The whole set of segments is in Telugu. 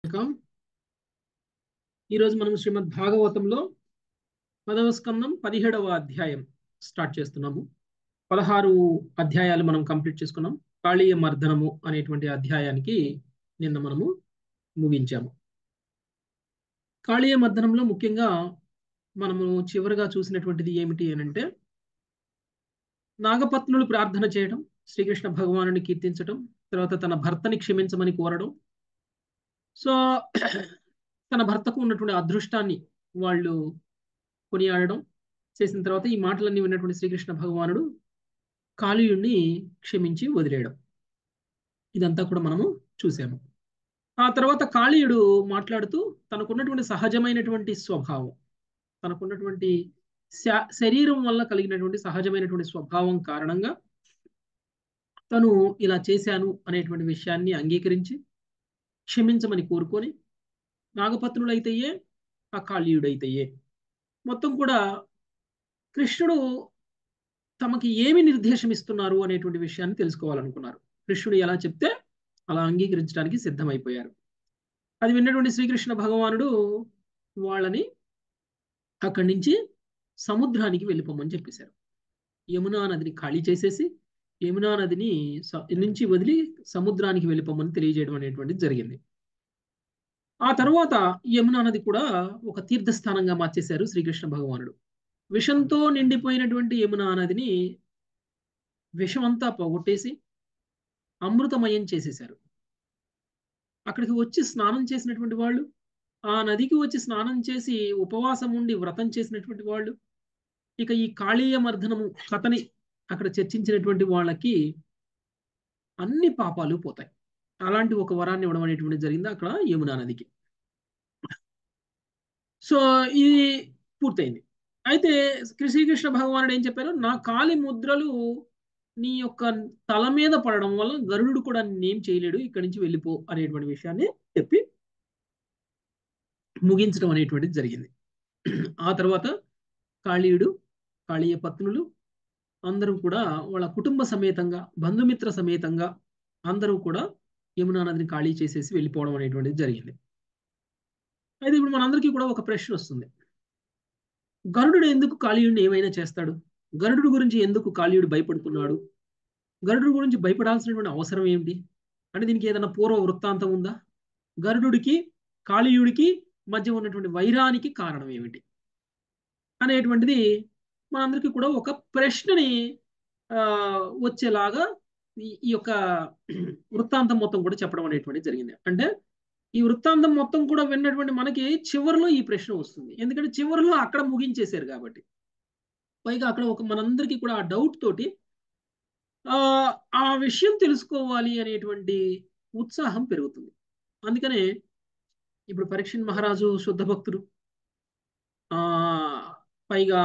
వెల్కమ్ ఈరోజు మనం శ్రీమద్ భాగవతంలో పదవ స్కందం పదిహేడవ అధ్యాయం స్టార్ట్ చేస్తున్నాము పదహారు అధ్యాయాలు మనం కంప్లీట్ చేసుకున్నాం కాళీయ మర్దనము అనేటువంటి అధ్యాయానికి నిన్న మనము ముగించాము కాళీయ మర్దనంలో ముఖ్యంగా మనము చివరిగా చూసినటువంటిది ఏమిటి అని అంటే నాగపత్నులు ప్రార్థన చేయడం శ్రీకృష్ణ భగవానుని కీర్తించడం తర్వాత తన భర్తని క్షమించమని కోరడం సో తన భర్తకు ఉన్నటువంటి అదృష్టాన్ని వాళ్ళు కొనియాడడం చేసిన తర్వాత ఈ మాటలన్నీ విన్నటువంటి శ్రీకృష్ణ భగవానుడు కాళీయుణ్ణి క్షమించి వదిలేయడం ఇదంతా కూడా మనము చూసాము ఆ తర్వాత కాళీయుడు మాట్లాడుతూ తనకున్నటువంటి సహజమైనటువంటి స్వభావం తనకున్నటువంటి శరీరం వల్ల కలిగినటువంటి సహజమైనటువంటి స్వభావం కారణంగా తను ఇలా చేశాను అనేటువంటి విషయాన్ని అంగీకరించి క్షమించమని కోరుకొని నాగపత్నుడైతేయే అకాళీయుడైతేయే మొత్తం కూడా కృష్ణుడు తమకి ఏమి నిర్దేశం ఇస్తున్నారు అనేటువంటి విషయాన్ని తెలుసుకోవాలనుకున్నారు కృష్ణుడు ఎలా చెప్తే అలా అంగీకరించడానికి సిద్ధమైపోయారు అది విన్నటువంటి శ్రీకృష్ణ భగవానుడు వాళ్ళని అక్కడి నుంచి సముద్రానికి వెళ్ళిపోమని చెప్పేశారు యమునా నదిని ఖాళీ చేసేసి యమునా నదిని నుంచి వదిలి సముద్రానికి వెళ్ళిపోమని తెలియజేయడం అనేటువంటిది జరిగింది ఆ తర్వాత యమునా నది కూడా ఒక తీర్థస్థానంగా మార్చేశారు శ్రీకృష్ణ భగవానుడు విషంతో నిండిపోయినటువంటి యమునా నదిని విషమంతా పోగొట్టేసి అమృతమయం చేసేశారు అక్కడికి వచ్చి స్నానం చేసినటువంటి వాళ్ళు ఆ నదికి వచ్చి స్నానం చేసి ఉపవాసం ఉండి వ్రతం చేసినటువంటి వాళ్ళు ఇక ఈ కాళీయ మర్దనము కథని అక్కడ చర్చించినటువంటి వాళ్ళకి అన్ని పాపాలు పోతాయి అలాంటి ఒక వరాన్ని ఇవ్వడం అనేటువంటి జరిగింది అక్కడ యమునా నదికి సో ఇది పూర్తయింది అయితే శ్రీకృష్ణ భగవానుడు ఏం చెప్పారు నా కాలి ముద్రలు నీ యొక్క తల మీద పడడం వల్ల గరుడు కూడా నేనేం చేయలేడు ఇక్కడి నుంచి వెళ్ళిపో అనేటువంటి విషయాన్ని చెప్పి ముగించడం అనేటువంటిది జరిగింది ఆ తర్వాత కాళీయుడు కాళీయ పత్నులు అందరూ కూడా వాళ్ళ కుటుంబ సమేతంగా బంధుమిత్ర సమేతంగా అందరూ కూడా యమునా నదిని ఖాళీ చేసేసి వెళ్ళిపోవడం అనేటువంటిది జరిగింది అయితే ఇప్పుడు మనందరికీ కూడా ఒక ప్రశ్న వస్తుంది గరుడు ఎందుకు కాళీయుడిని ఏమైనా చేస్తాడు గరుడు గురించి ఎందుకు కాళీయుడు భయపడుతున్నాడు గరుడు గురించి భయపడాల్సినటువంటి అవసరం ఏమిటి అంటే దీనికి ఏదైనా పూర్వ వృత్తాంతం ఉందా గరుడుకి కాళీయుడికి మధ్య ఉన్నటువంటి వైరానికి కారణం ఏమిటి అనేటువంటిది మనందరికీ కూడా ఒక ప్రశ్నని వచ్చేలాగా ఈ యొక్క వృత్తాంతం మొత్తం కూడా చెప్పడం అనేటువంటిది జరిగింది అంటే ఈ వృత్తాంతం మొత్తం కూడా విన్నటువంటి మనకి చివరిలో ఈ ప్రశ్న వస్తుంది ఎందుకంటే చివరిలో అక్కడ ముగించేశారు కాబట్టి పైగా అక్కడ ఒక మనందరికీ కూడా ఆ డౌట్ తోటి ఆ విషయం తెలుసుకోవాలి అనేటువంటి ఉత్సాహం పెరుగుతుంది అందుకనే ఇప్పుడు పరీక్షణ్ మహారాజు శుద్ధ భక్తుడు ఆ పైగా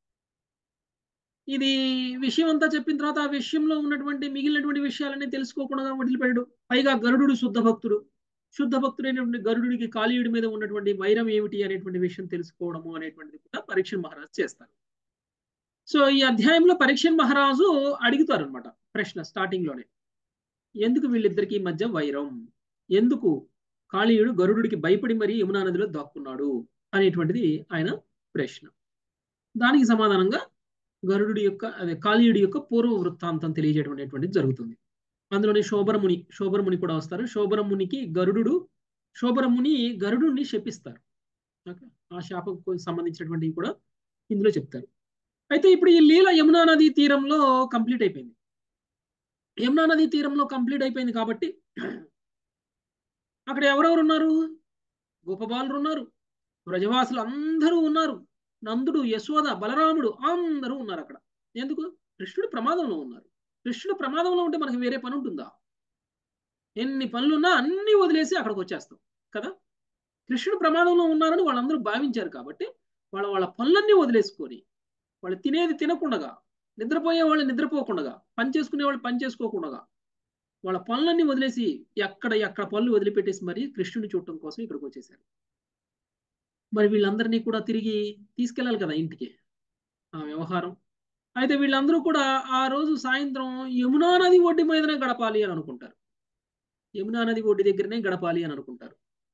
ఇది విషయం అంతా చెప్పిన తర్వాత ఆ విషయంలో ఉన్నటువంటి మిగిలినటువంటి విషయాలన్నీ తెలుసుకోకుండా వదిలిపెట్టాడు పైగా గరుడు శుద్ధ భక్తుడు శుద్ధ భక్తుడైనటువంటి గరుడికి కాళీయుడి మీద ఉన్నటువంటి వైరం ఏమిటి అనేటువంటి విషయం తెలుసుకోవడము అనేటువంటిది కూడా పరీక్ష మహారాజు చేస్తారు సో ఈ అధ్యాయంలో పరీక్ష మహారాజు అడుగుతారు అనమాట ప్రశ్న స్టార్టింగ్ లోనే ఎందుకు వీళ్ళిద్దరికి మధ్య వైరం ఎందుకు కాళీయుడు గరుడికి భయపడి మరీ యమునా నదిలో దాక్కున్నాడు అనేటువంటిది ఆయన ప్రశ్న దానికి సమాధానంగా గరుడు యొక్క అదే కాళీయుడి యొక్క పూర్వ వృత్తాంతం తెలియజేయడం అనేటువంటిది జరుగుతుంది అందులోని శోభరముని శోభరముని కూడా వస్తారు శోభరమునికి గరుడు శోభరముని గరుడుని శపిస్తారు ఆ శాపకు సంబంధించినటువంటివి కూడా ఇందులో చెప్తారు అయితే ఇప్పుడు ఈ లీల యమునా నది తీరంలో కంప్లీట్ అయిపోయింది యమునా నది తీరంలో కంప్లీట్ అయిపోయింది కాబట్టి అక్కడ ఎవరెవరు ఉన్నారు గోపబాలురు ఉన్నారు బ్రజవాసులు అందరూ ఉన్నారు నందుడు యశోద బలరాముడు అందరూ ఉన్నారు అక్కడ ఎందుకు కృష్ణుడు ప్రమాదంలో ఉన్నారు కృష్ణుడు ప్రమాదంలో ఉంటే మనకి వేరే పని ఉంటుందా ఎన్ని పనులున్నా అన్ని వదిలేసి అక్కడికి వచ్చేస్తాం కదా కృష్ణుడు ప్రమాదంలో ఉన్నారని వాళ్ళందరూ భావించారు కాబట్టి వాళ్ళ వాళ్ళ పనులన్నీ వదిలేసుకొని వాళ్ళు తినేది తినకుండగా నిద్రపోయే వాళ్ళు నిద్రపోకుండా పని చేసుకునే వాళ్ళు పని చేసుకోకుండా వాళ్ళ పనులన్నీ వదిలేసి ఎక్కడ ఎక్కడ పనులు వదిలిపెట్టేసి మరి కృష్ణుని చూడటం కోసం ఇక్కడికి వచ్చేసారు మరి వీళ్ళందరినీ కూడా తిరిగి తీసుకెళ్ళాలి కదా ఇంటికి ఆ వ్యవహారం అయితే వీళ్ళందరూ కూడా ఆ రోజు సాయంత్రం యమునా నది ఒడ్డు మీదనే గడపాలి అని అనుకుంటారు యమునా నది ఒడ్డు దగ్గరనే గడపాలి అని అనుకుంటారు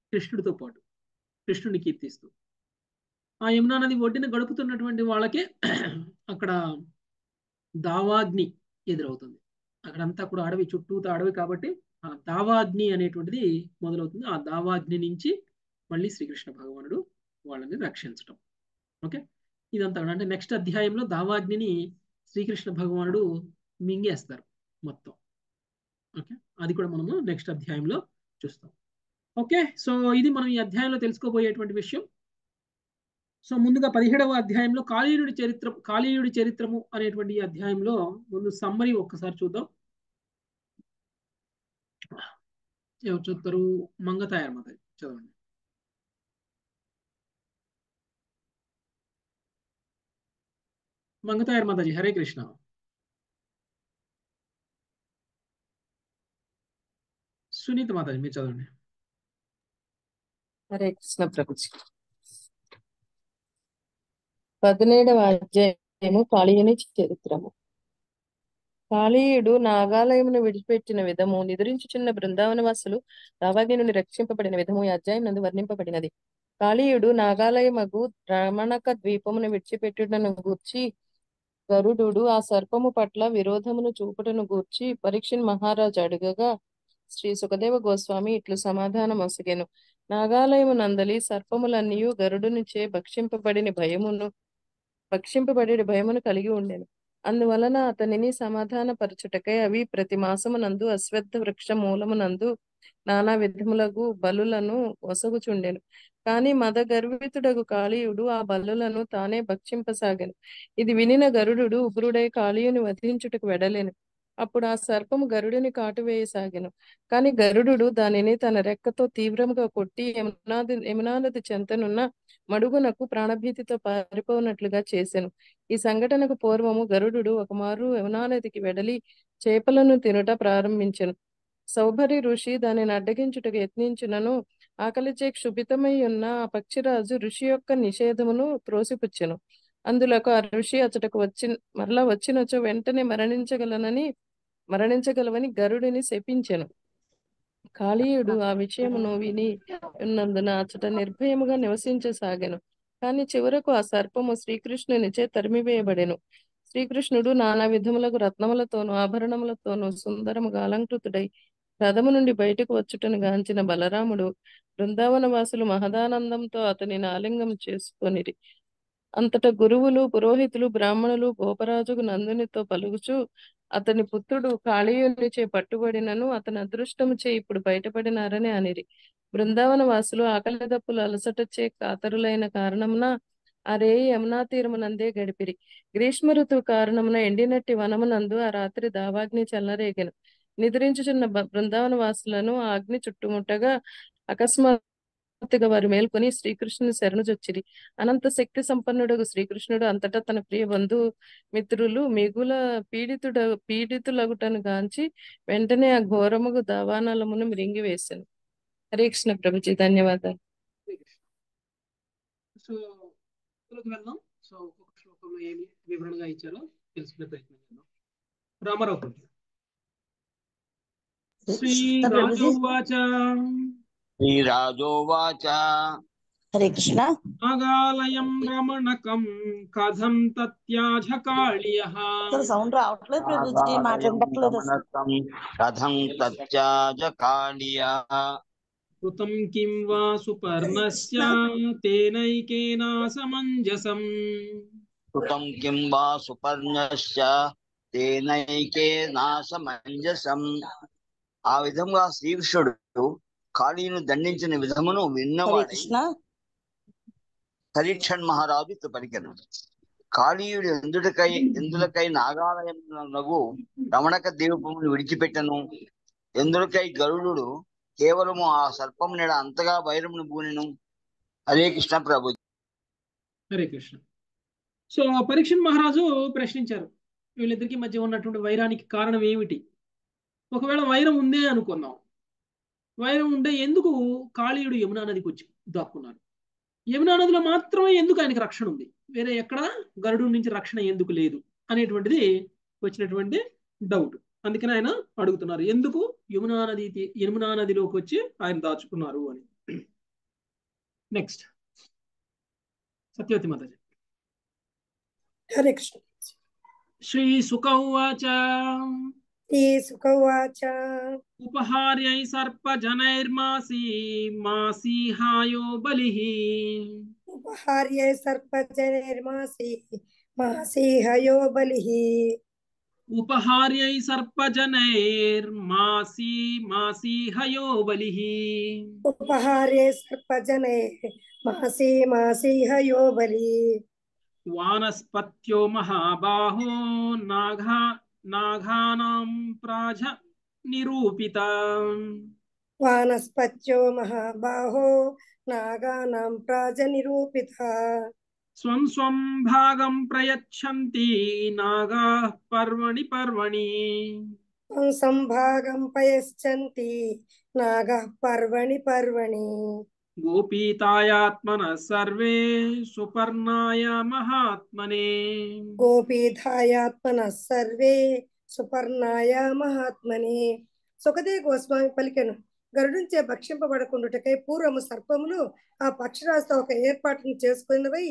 కృష్ణుడితో పాటు కృష్ణుడిని కీర్తిస్తూ ఆ యమునా నది ఒడ్డున గడుపుతున్నటువంటి వాళ్ళకే అక్కడ దావాగ్ని ఎదురవుతుంది అక్కడంతా కూడా అడవి చుట్టూతో అడవి కాబట్టి ఆ దావాగ్ని అనేటువంటిది మొదలవుతుంది ఆ దావాగ్ని నుంచి మళ్ళీ శ్రీకృష్ణ భగవానుడు వాళ్ళని రక్షించటం ఓకే ఇదంతా కూడా అంటే నెక్స్ట్ అధ్యాయంలో దావాగ్నిని శ్రీకృష్ణ భగవానుడు మింగేస్తారు మొత్తం ఓకే అది కూడా మనము నెక్స్ట్ అధ్యాయంలో చూస్తాం ఓకే సో ఇది మనం ఈ అధ్యాయంలో తెలుసుకోబోయేటువంటి విషయం సో ముందుగా పదిహేడవ అధ్యాయంలో కాళీయుడి చరిత్ర కాళీయుడి చరిత్రము అనేటువంటి ఈ అధ్యాయంలో ముందు సమ్మరి ఒక్కసారి చూద్దాం ఎవరు చూస్తారు మంగతాయర్ మాత చదవండి మంగతాయర్ మాతాజీ హరే కృష్ణ సునీత మాతాజీ మీరు చదవండి హరే కృష్ణ ప్రభుజీ పదిహేడవ అధ్యాయము కాళీయుని చరిత్రము కాళీయుడు నాగాలయమును విడిచిపెట్టిన విధము నిద్రించుచున్న బృందావనవాసులు దావాగ్ని నుండి రక్షింపబడిన విధము ఈ అధ్యాయం నందు వర్ణింపబడినది కాళీయుడు నాగాలయమగు రమణక ద్వీపమును విడిచిపెట్టుటను గూర్చి గరుడు ఆ సర్పము పట్ల విరోధమును చూపుటను గూర్చి పరీక్షణ్ మహారాజు అడుగగా శ్రీ సుఖదేవ గోస్వామి ఇట్లు సమాధానం ఒసగెను నాగాలయము నందలి సర్పములన్నీయు గరుడునిచే భక్షింపబడిన భయమును భక్షింపబడే భయమును కలిగి ఉండెను అందువలన అతనిని సమాధాన పరచుటకై అవి ప్రతి మాసమునందు అశ్వత్థ వృక్ష మూలమునందు నానా విధములకు బలులను ఒసగుచుండెను కాని మద గర్వితుడగు కాళీయుడు ఆ బల్లులను తానే భక్షింపసాగెను ఇది వినిన గరుడు ఉగ్రుడై కాళీయుని వధించుటకు వెడలేను అప్పుడు ఆ సర్పము గరుడిని కాటువేయసాగెను కాని గరుడు దానిని తన రెక్కతో తీవ్రముగా కొట్టి యమునాది యమునానది చెంతనున్న మడుగునకు ప్రాణభీతితో పారిపోనట్లుగా చేసెను ఈ సంఘటనకు పూర్వము గరుడు ఒకమారు యమునానదికి వెడలి చేపలను తినుట ప్రారంభించెను సౌభరి ఋషి దానిని అడ్డగించుటకు యత్నించినను ఆకలిచే క్షుభితమై ఉన్న ఆ పక్షిరాజు ఋషి యొక్క నిషేధమును త్రోసిపుచ్చెను అందులకు ఆ ఋషి అతడకు వచ్చి మరలా వచ్చినచో వెంటనే మరణించగలనని మరణించగలవని గరుడిని శపించెను కాళీయుడు ఆ విషయమును విని ఉన్నందున అతట నిర్భయముగా నివసించసాగెను కాని చివరకు ఆ సర్పము శ్రీకృష్ణునిచే తరిమివేయబడెను శ్రీకృష్ణుడు నానా విధములకు రత్నములతోనూ ఆభరణములతోనూ సుందరముగా అలంకృతుడై రథము నుండి బయటకు వచ్చుటను గాంచిన బలరాముడు బృందావన వాసులు మహదానందంతో అతనిని ఆలింగం చేసుకొనిరి అంతట గురువులు పురోహితులు బ్రాహ్మణులు గోపరాజుకు నందునితో పలుకుచు అతని పుత్రుడు కాళీయునిచే పట్టుబడినను అతని అదృష్టముచే ఇప్పుడు బయటపడినారని అనిరి బృందావన వాసులు ఆకలి దప్పులు అలసటచే కాతరులైన కారణమున అరే యమునా తీరమునందే గడిపిరి గ్రీష్మ ఋతువు కారణమున ఎండినట్టి వనమునందు ఆ రాత్రి దావాగ్ని చల్లరేగెను నిద్రించుచున్న బృందావన వాసులను ఆ అగ్ని చుట్టుముట్టగా అకస్మాత్తుగా వారు మేల్కొని శ్రీకృష్ణుని శరణుజొచ్చిరి అనంత శక్తి సంపన్నుడు శ్రీకృష్ణుడు అంతటా తన ప్రియ బంధు మిత్రులు మిగుల పీడితుడ పీడితులగుటను గాంచి వెంటనే ఆ ఘోరముగు దావానలమును మిరింగి వేశాను హరే కృష్ణ ప్రభుజీ ధన్యవాదాలు సో ఇందులోకి వెళ్దాం సో ఒక్కొక్క శ్లోకంలో ఏమి వివరణగా ఇచ్చారో తెలుసుకునే ప్రయత్నం చేద్దాం రామారావు కొంచెం శ్రీరాజోవాచ శ్రీరాజోవాచ హరే కృష్ణ నాగాలయం రమణకం కథం తత్యాజ కాళియః అసలు సౌండ్ రావట్లేదు ప్రభుజీ మాట్లాడట్లేదు అసలు రమణకం కథం తత్యాజ కాళియా కృతం కిం వా సుపర్ణస్య తేనైకేనా సమంజసం కృతం కిం వా సుపర్ణశ్చ తేనైకే నాశమంజసం ఆ విధంగా శ్రీకృష్ణుడు కాళీను దండించిన విధమును హరే విన్నవాడై కృష్ణ పరీక్షణ్ మహారాజు ఇట్లు పలికెను కాళీయుడు ఎందుకై ఎందులకై నాగాలయమునగు రమణక దీపమును విడిచిపెట్టను ఎందులకై గరుడు కేవలము ఆ సర్పం నెడ అంతగా వైరమును బూనెను హరే కృష్ణ ప్రభు హరే కృష్ణ సో పరీక్షణ్ మహారాజు ప్రశ్నించారు వీళ్ళిద్దరికి మధ్య ఉన్నటువంటి వైరానికి కారణం ఏమిటి ఒకవేళ వైరం ఉందే అనుకుందాం వైరం ఉంటే ఎందుకు కాళీయుడు యమునా నదికి వచ్చి దాక్కున్నారు యమునా నదిలో మాత్రమే ఎందుకు ఆయనకి రక్షణ ఉంది వేరే ఎక్కడ గరుడు నుంచి రక్షణ ఎందుకు లేదు అనేటువంటిది వచ్చినటువంటి డౌట్ అందుకని ఆయన అడుగుతున్నారు ఎందుకు యమునా నది యమునా నదిలోకి వచ్చి ఆయన దాచుకున్నారు అని నెక్స్ట్ సత్యవతి మాతాజీ హరే కృష్ణ శ్రీ సుఖ ఉవాచ శ్రీ సుఖ ఉవాచ ఉపహార్యై సర్పజనైర్మాసి మాసీహాయో బలిః ఉపహార్యే సర్పజనిర్మాసి మాసీహయో బలిః ఉపహార్యై సర్పజనైర్మాసి మాసీహయో బలిః ఉపహార్యే సర్పజనే మాసీ మాసీహయో బలి వానస్పత్యో మహాబాహో నాఘా నాఘానాం ప్రాజ నిరూపిత వానస్పత్యో మహాబాహో నాగానాం ప్రాజనిరూపిత స్వం స్వం భాగం ప్రయచ్చంతి నాగా పర్వణి పర్వణి త్వం సంభాగం పయశ్చంతి నాగ పర్వణి పర్వణి గోపీతాయాత్మన సర్వే సుపర్ణాయ మహాత్మనే గోపీధాయాత్మన సర్వే సుపర్ణాయ మహాత్మని సుఖదే గోస్వామి పలికెను గరుడుంచే భక్షింపబడకుండుటకై పూర్వము సర్పములు ఆ పక్షిరాజుతో ఒక ఏర్పాటును చేసుకున్నవై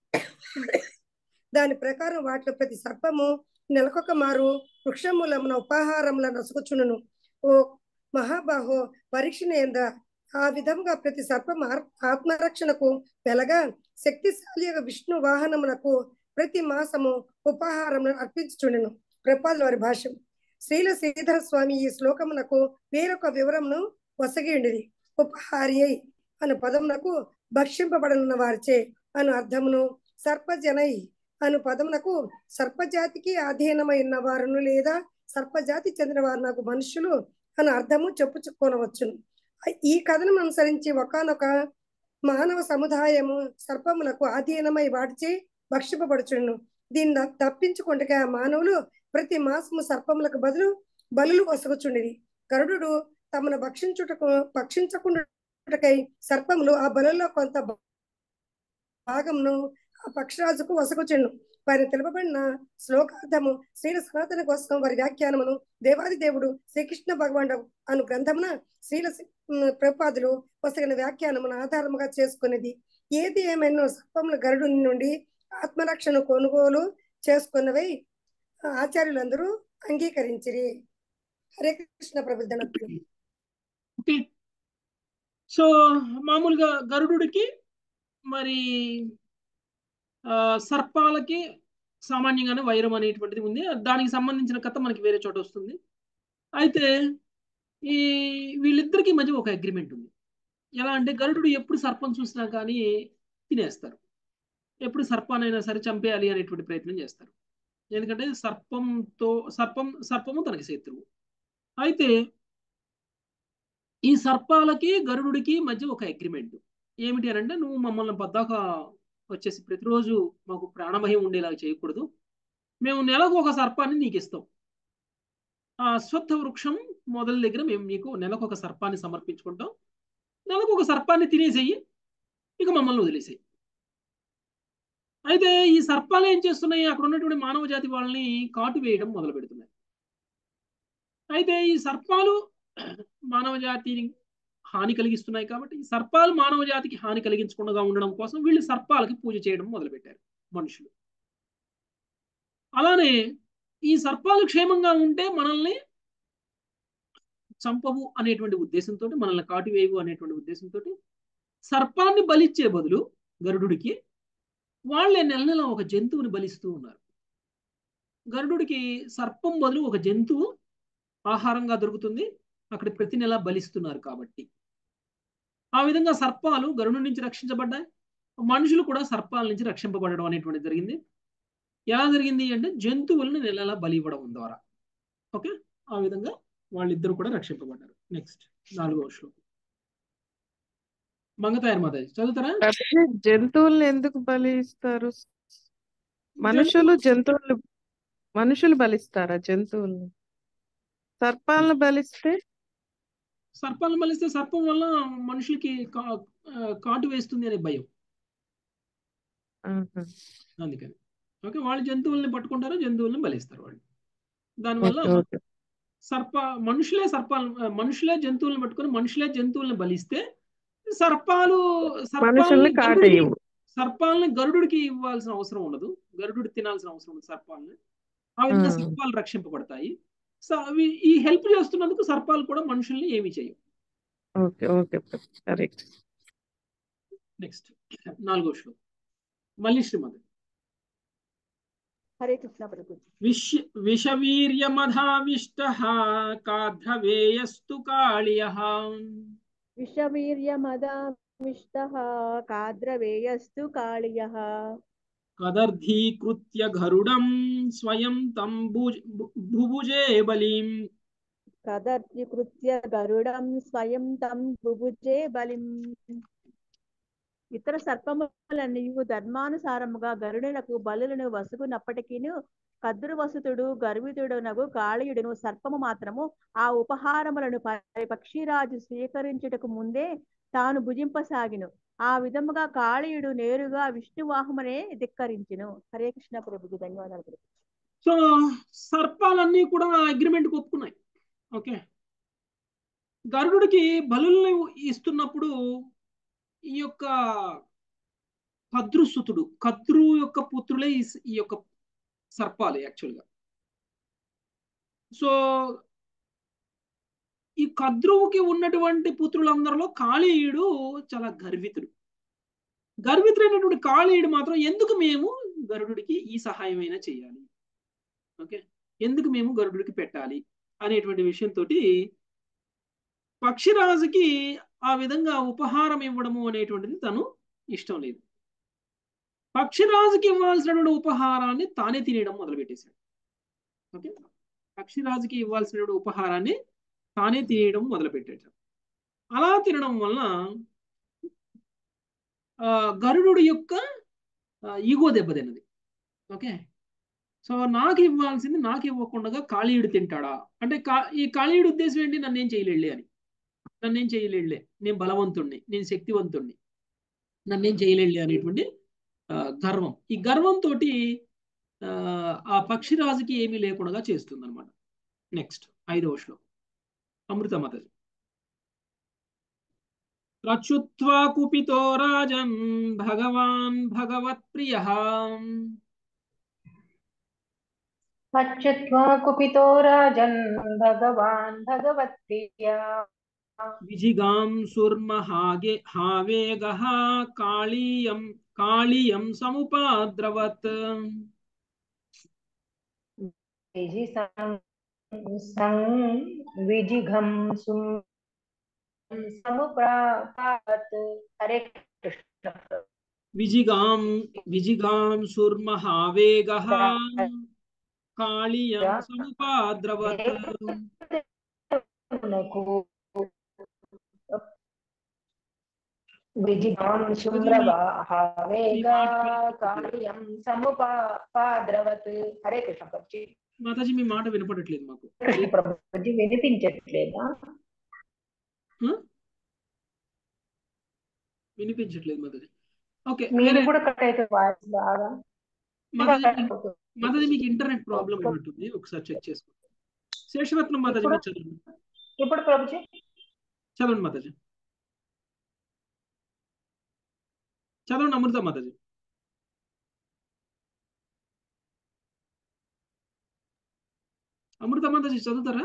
దాని ప్రకారం వాటిలో ప్రతి సర్పము నెలకొక మారు వృక్షమూలమున ఉపాహారముల నసుకుచును ఓ మహాబాహో పరీక్షణేంద్ర ఆ విధముగా ప్రతి సర్పం ఆర్- ఆత్మరక్షణకు వెలగా శక్తిశాలి విష్ణు వాహనమునకు ప్రతి మాసము ఉపాహారములను అర్పించుచుండెను ప్రపాదుల వారి భాష్యం శ్రీల శ్రీధర స్వామి ఈ శ్లోకమునకు వేరొక వివరమును వసగియుండిది ఉపహార్యై అను పదమునకు భక్షింపబడనున్న వారిచే అను అర్థమును సర్పజనై అను పదమునకు సర్పజాతికి అధీనమైన వారును లేదా సర్పజాతి చెందిన వారు నాకు మనుషులు అను అర్థము చెప్పుకొనవచ్చును ఈ కథనం అనుసరించి ఒకనొక మానవ సముదాయము సర్పములకు అధీనమై వాటిచే భక్షింపబడుచును దీన్ని త- తప్పించుకుంటగా మానవులు ప్రతి మాసము సర్పములకు బదులు బలులు వసగుచుండిరి గరుడు తమను భక్షించుటకు భక్షించకుండాటకై సర్పములు ఆ బలుల్లో కొంత భా- భాగమును ఆ పక్షరాజుకు వసగుచుండు వారి తెలుపబడిన శ్లోకార్థము శ్రీల సనాతన కోసం వారి వ్యాఖ్యానమును దేవాది దేవుడు శ్రీకృష్ణ భగవానుడు అను గ్రంథమున శ్రీల ప్రపాదులు వసగిన వ్యాఖ్యానమును ఆధారముగా చేసుకునేది ఏది ఏమైనా సర్పముల గరుడు నుండి ఆత్మరక్షణ కొనుగోలు చేసుకున్నవై ఆచార్యులందరూ అంగీకరించిరి హరే కృష్ణ ప్రభుత్వ ఓకే సో మామూలుగా గరుడుకి మరి ఆ, సర్పాలకి సామాన్యంగానే వైరం అనేటువంటిది ఉంది దానికి సంబంధించిన కథ మనకి వేరే చోట వస్తుంది అయితే ఈ వీళ్ళిద్దరికి మధ్య ఒక అగ్రిమెంట్ ఉంది ఎలా అంటే గరుడు ఎప్పుడు సర్పం చూసినా కానీ తినేస్తారు ఎప్పుడు సర్పానైనా సరే చంపేయాలి అనేటువంటి ప్రయత్నం చేస్తారు ఎందుకంటే సర్పంతో సర్పం సర్పము తనకి శత్రువు అయితే ఈ సర్పాలకి గరుడుకి మధ్య ఒక అగ్రిమెంట్ ఏమిటి అని అంటే నువ్వు మమ్మల్ని పద్దాక వచ్చేసి ప్రతిరోజు మాకు ప్రాణభయం ఉండేలాగా చేయకూడదు మేము నెలకు ఒక సర్పాన్ని నీకు ఇస్తాం ఆ అశ్వత్థ వృక్షం మొదల దగ్గర మేము నీకు నెలకు ఒక సర్పాన్ని సమర్పించుకుంటాం నెలకు ఒక సర్పాన్ని తినేసేయి ఇక మమ్మల్ని వదిలేసేయి అయితే ఈ సర్పాలు ఏం చేస్తున్నాయి అక్కడ ఉన్నటువంటి మానవ జాతి వాళ్ళని కాటు వేయడం మొదలు పెడుతున్నాయి అయితే ఈ సర్పాలు మానవ జాతిని హాని కలిగిస్తున్నాయి కాబట్టి ఈ సర్పాలు మానవ జాతికి హాని కలిగించకుండా ఉండడం కోసం వీళ్ళు సర్పాలకి పూజ చేయడం మొదలుపెట్టారు మనుషులు అలానే ఈ సర్పాలు క్షేమంగా ఉంటే మనల్ని చంపవు అనేటువంటి ఉద్దేశంతో మనల్ని కాటివేయవు అనేటువంటి ఉద్దేశంతో సర్పాన్ని బలిచ్చే బదులు గరుడుకి వాళ్ళే నెల నెల ఒక జంతువుని బలిస్తూ ఉన్నారు గరుడుకి సర్పం బదులు ఒక జంతువు ఆహారంగా దొరుకుతుంది అక్కడ ప్రతి నెల బలిస్తున్నారు కాబట్టి ఆ విధంగా సర్పాలు గరుడు నుంచి రక్షించబడ్డాయి మనుషులు కూడా సర్పాల నుంచి రక్షింపబడడం అనేటువంటి జరిగింది ఎలా జరిగింది అంటే జంతువులను నెలలా బలి ఇవ్వడం ద్వారా ఓకే ఆ విధంగా వాళ్ళిద్దరు కూడా రక్షింపబడ్డారు నెక్స్ట్ నాలుగవ శ్లోకం మంగతాయర్ మాతాజీ చదువుతారా ప్రభుజీ, జంతువుల్ని ఎందుకు బలి ఇస్తారు మనుషులు జంతువులు మనుషులు బలిస్తారా జంతువుల్ని సర్పాలను బలిస్తే సర్పాలను బలిస్తే సర్పం వల్ల మనుషులకి కా- ఆ, కాటు వేస్తుంది అనే భయం ఆహా. అందుకని ఓకే వాళ్ళు జంతువుల్ని పట్టుకుంటారు జంతువుల్ని బలిస్తారు వాళ్ళు దానివల్ల ఓకే ఓకే సర్ప మనుషులే సర్పాలు మనుషులే జంతువులను పట్టుకొని మనుషులే జంతువులను బలిస్తే సర్పాలు మనుషుల్ని సర్పాలని గరుడుకి కాటేయవు సర్పాలని గరుడుకి ఇవ్వాల్సిన అవసరం ఉండదు గరుడు తినాల్సిన అవసరం ఉండదు సర్పాలని ఆ విధంగా ఉమ్. సర్పాలు రక్షింపబడతాయి సో అవి ఈ హెల్ప్ చేస్తున్నందుకు సర్పాలు కూడా మనుషుల్ని ఏమీ చేయవు ఓకే ఓకే కరెక్ట్ నెక్స్ట్ నాలుగో శ్లోకం మళ్ళీ శ్రీమతి హరే కృష్ణ ప్రభుజీ విష విషవీర్యమధావిష్ట కాధ్రవేయస్తు కాళియ విషవీర్యమదామిష్టः కాద్రవేయస్తు కాళియः కదర్ధీకృత్య గరుడం స్వయం తం భుజ్ భుభుజే బలిం కదర్త్యకృత్య గరుడం స్వయం తం బుభుజే బలిం ఇతర సర్పములన్నీ ధర్మానుసారముగా గరుడునకు బలులను వసుకున్నప్పటికీను కద్రు వసుతుడు గర్వితుడునగు కాళీయుడును సర్పము మాత్రము ఆ ఉపహారములను ప- పక్షిరాజు స్వీకరించుటకు ముందే తాను భుజింపసాగిను ఆ విధముగా కాళీయుడు నేరుగా విష్ణువాహమునే ధిక్కరించును హరే కృష్ణ ప్రభుజీ ధన్యవాదాలు ప్రభు. సో సర్పాలన్నీ కూడా అగ్రిమెంట్ ఒప్పుకున్నాయి ఓకే గరుడుకి బలుల్ని ఇస్తున్నప్పుడు ఈ యొక్క కద్రుసుతుడు కద్రు యొక్క పుత్రులే ఈ స- ఈ యొక్క సర్పాలు యాక్చువల్గా సో ఈ కద్రువుకి ఉన్నటువంటి పుత్రులందరిలో కాళీయుడు చాలా గర్వితుడు గర్వితుడైనటువంటి కాళీయుడు మాత్రం ఎందుకు మేము గరుడుకి ఈ సహాయమైనా చేయాలి ఓకే ఎందుకు మేము గరుడుకి పెట్టాలి అనేటువంటి విషయంతో పక్షిరాజుకి ఆ విధంగా ఉపహారం ఇవ్వడము అనేటువంటిది తను ఇష్టం లేదు పక్షిరాజుకి ఇవ్వాల్సినటువంటి ఉపహారాన్ని తానే తినేయడం మొదలుపెట్టేశాడు ఓకే పక్షిరాజుకి ఇవ్వాల్సినటువంటి ఉపహారాన్ని తానే తినేయడం మొదలుపెట్టాడు అలా తినడం వలన ఆ, గరుడు యొక్క ఈగో దెబ్బతిన్నది ఓకే సో నాకు ఇవ్వాల్సింది నాకు ఇవ్వకుండా కాళీయుడు తింటాడా అంటే కా ఈ కాళీయుడు ఉద్దేశం ఏంటి నన్ను ఏం చేయలేడులే అని నన్ను ఏం చేయలేడులే నేను బలవంతుణ్ణి నేను శక్తివంతుణ్ణి నన్ను ఏం చేయలేడులే అనేటువంటి ఆ, గర్వం ఈ గర్వంతో ఆ పక్షిరాజుకి ఏమీ లేకుండా చేస్తుంది అనమాట నెక్స్ట్ ఐదవ శ్లోకం అమృతమతది రచుత్వా కుపితో రాజన్ భగవాన్ భగవత్ప్రియ పచ్యుత్వా కుపితో రాజన్ భగవాన్ భగవత్ప్రియా విజిగాంసుర్మహాగే హావేగః కాళీయం కాళీయం సముపాద్రవత్ విజి సం- సం విజిఘం సుం సముప్రాపాత్ హరే కృష్ణ విజిగాం విజిగాంసుర్మహావేగః కాళీయం సముపాద్రవత్ నాకు విజిఘాం శుభ్రవాహవేగా కార్యం సముపాద్రవత్ హరే కృష్ణ ప్రభుజీ మాతాజీ మీ మాట వినపడట్లేదు మాకు కృష్ణ ప్రభుజీ వినిపించట్లేదా హ? వినిపించట్లేదు మాతాజీ ఓకే మీరు వేరే కూడా కట్ అయితే వాయిస్ బాగా మాతాజీ మీకు- మాతాజీ మీకు ఇంటర్నెట్ ప్రాబ్లం ఉన్నట్టుంది ఒకసారి చెక్ చేసుకోండి శేషరత్నం మాతాజీ మీరు చదవండి ఇప్పుడు ప్రభుజీ చదవండి మాతాజీ చదవండి అమృత మాతాజీ అమృత మాతాజీ చదువుతారా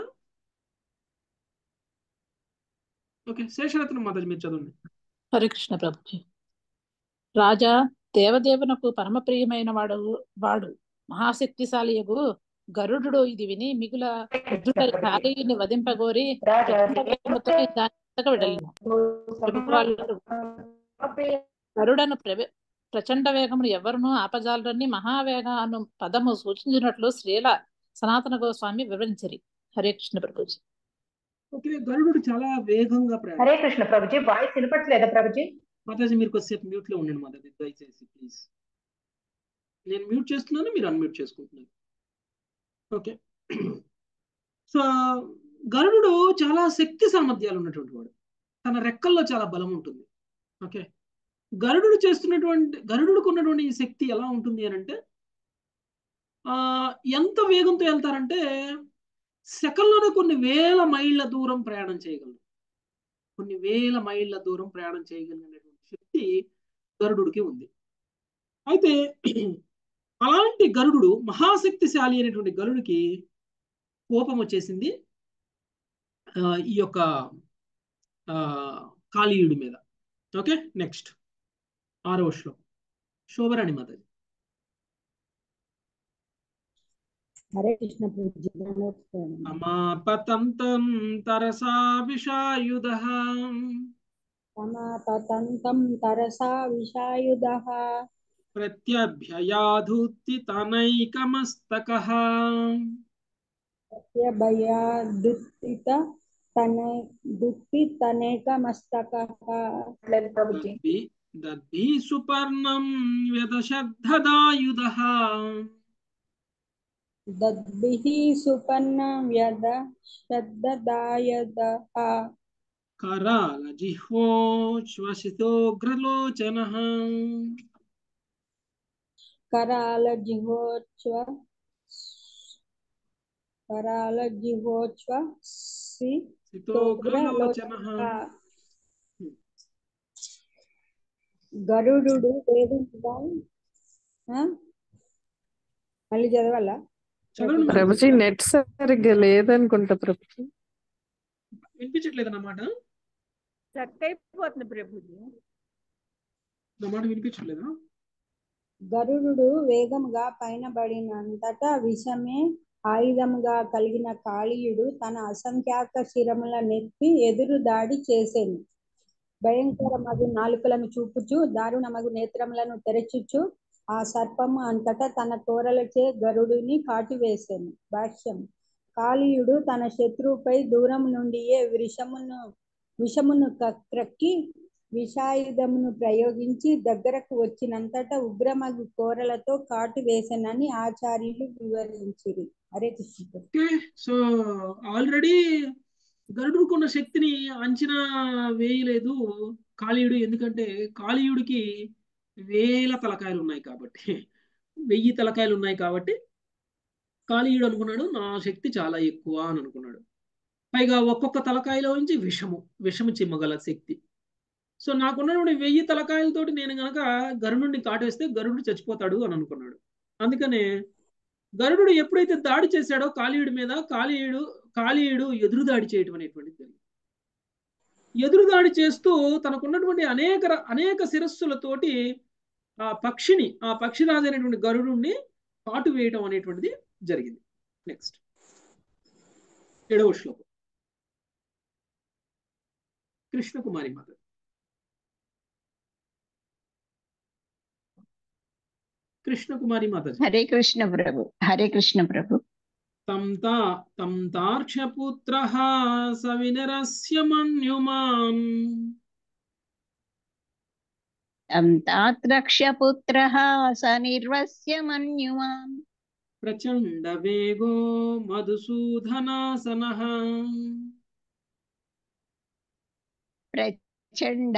ఓకే శేషరత్నం మాతాజీ మీరు చదవండి హరే కృష్ణ ప్రభుజీ రాజా దేవదేవునకు పరమ ప్రియమైన వాడు వాడు మహాశక్తిశాలియగు గరుడు ఇది విని మిగుల ఉద్ధృత కాళీయుని వధింపగోరి రాజా వేగముతో దాని వెనుక వెడలిన ప్రభువాళ్ళు గరుడను ప్రవే ప్రచండ వేగమును ఎవరునూ ఆపజాలరని మహావేగాను పదము సూచించినట్లు శ్రీల సనాతన గోస్వామి వివరించరి హరే కృష్ణ ప్రభుజీ ఓకే గరుడు చాలా వేగంగా ప్రయాణం హరే కృష్ణ ప్రభుజీ వాయిస్ వినపట్లేదా ప్రభుజీ మాతాజీ మీరు కొద్దిసేపు మ్యూట్ లో ఉండండి మాతాజీ దయచేసి ప్లీజ్ నేను మ్యూట్ చేస్తున్నాను మీరు అన్మ్యూట్ చేసుకుంటున్నారు ఓకే సో గరుడు చాలా శక్తి సామర్థ్యాలు ఉన్నటువంటి వాడు తన రెక్కల్లో చాలా బలం ఉంటుంది ఓకే గరుడు చేస్తున్నటువంటి గరుడుకు ఉన్నటువంటి ఈ శక్తి ఎలా ఉంటుంది అని అంటే ఆ ఎంత వేగంతో వెళ్తారంటే సెకండ్లోనే కొన్ని వేల మైళ్ళ దూరం ప్రయాణం చేయగలరు కొన్ని వేల మైళ్ళ దూరం ప్రయాణం చేయగలిగినటువంటి శక్తి గరుడుకి ఉంది అయితే అలాంటి గరుడు మహాశక్తిశాలి అయినటువంటి గరుడికి కోపం వచ్చేసింది ఈ యొక్క కాళీయుడి మీద ఓకే నెక్స్ట్ ఆరవ శ్లోకం శోభరాణి మాతాజీ హరే కృష్ణ అమాపతంతం తరసా విషాయుధ సమాపతంతం తరసా విషాయుధ ప్రత్యభ్యయాధుత్తి తనైకమస్తక ప్రత్యభయాదుత్తిత తన దుత్తి తనేకమస్తక ప్రభుజీ దద్భి సుపర్ణం వ్యదశద్ధదాయుధ దద్భిః సుపన్న వ్యద శ్రద్ధదాయద కరాల జిహ్వో శ్వసితోగ్రలోచన కరాల జిహోచ్వ కరాల జిహోచ్వ సి సితోగ్రలోచన గరుడు వేదించగా మళ్ళీ చదవాలా చదవండి మరి. ప్రభుజీ నెట్ సరిగ్గా లేదనుకుంటా ప్రభుజీ వినిపించట్లేదన్నమాట స్ట్రక్ అయిపోతుంది ప్రభుజీ నా మాట వినిపించట్లేదా గరుడు వేగముగా పైన పడినంతటా విషమే ఆయుధముగా కలిగిన కాళీయుడు తన అసంఖ్యాక శిరముల నెత్తి ఎదురు దాడి చేసేను భయంకరమగు నాలుకలను చూపుచు దారుణమగు నేత్రములను తెరచుచు ఆ సర్పము అంతటా తన తోరలచే గరుడుని కాటివేసెను భాష్యం కాళీయుడు తన శత్రువుపై దూరం నుండియే విషమును విషమును క- క్రక్కి విషాయుధమును ప్రయోగించి దగ్గరకు వచ్చినంతటా ఉగ్రమగు కోరలతో కాటు వేసెనని ఆచార్యులు వివరించిరి Hare Krishna okay so already గరుడుకున్న శక్తిని అంచనా వేయలేదు కాళీయుడు ఎందుకంటే కాళీయుడికి వేల తలకాయలు ఉన్నాయి కాబట్టి వెయ్యి తలకాయలు ఉన్నాయి కాబట్టి కాళీయుడు అనుకున్నాడు నా శక్తి చాలా ఎక్కువ అని అనుకున్నాడు పైగా ఒక్కొక్క తలకాయలో నుంచి విషము విషము చిమ్మగల శక్తి సో నాకున్నటువంటి వెయ్యి తలకాయలతోటి నేను గనక గరుడుని కాటేస్తే గరుడు చచ్చిపోతాడు అని అనుకున్నాడు అందుకనే గరుడు ఎప్పుడైతే దాడి చేశాడో కాళీయుడి మీద కాళీయుడు కాళీయుడు ఎదురు దాడి చేయటం అనేటువంటిది జరిగింది ఎదురు దాడి చేస్తూ తనకున్నటువంటి అనేక ర- అనేక శిరస్సులతోటి ఆ పక్షిని ఆ పక్షిరాజు అనేటువంటి గరుడుని కాటు వేయటం అనేటువంటిది జరిగింది నెక్స్ట్ ఏడవ శ్లోకం కృష్ణకుమారి మాత కృష్ణకుమారి మాతాజీ హరే కృష్ణ ప్రభు హరే కృష్ణ ప్రభు తం తా తం తార్క్ష్యపుత్ర సవినరస్య మన్యుమాన్ తం తాత్రక్ష్యపుత్రः స నిర్వస్య మన్యుమాన్ ప్రచండ వేగో మధుసూదనాసన ప్రచండ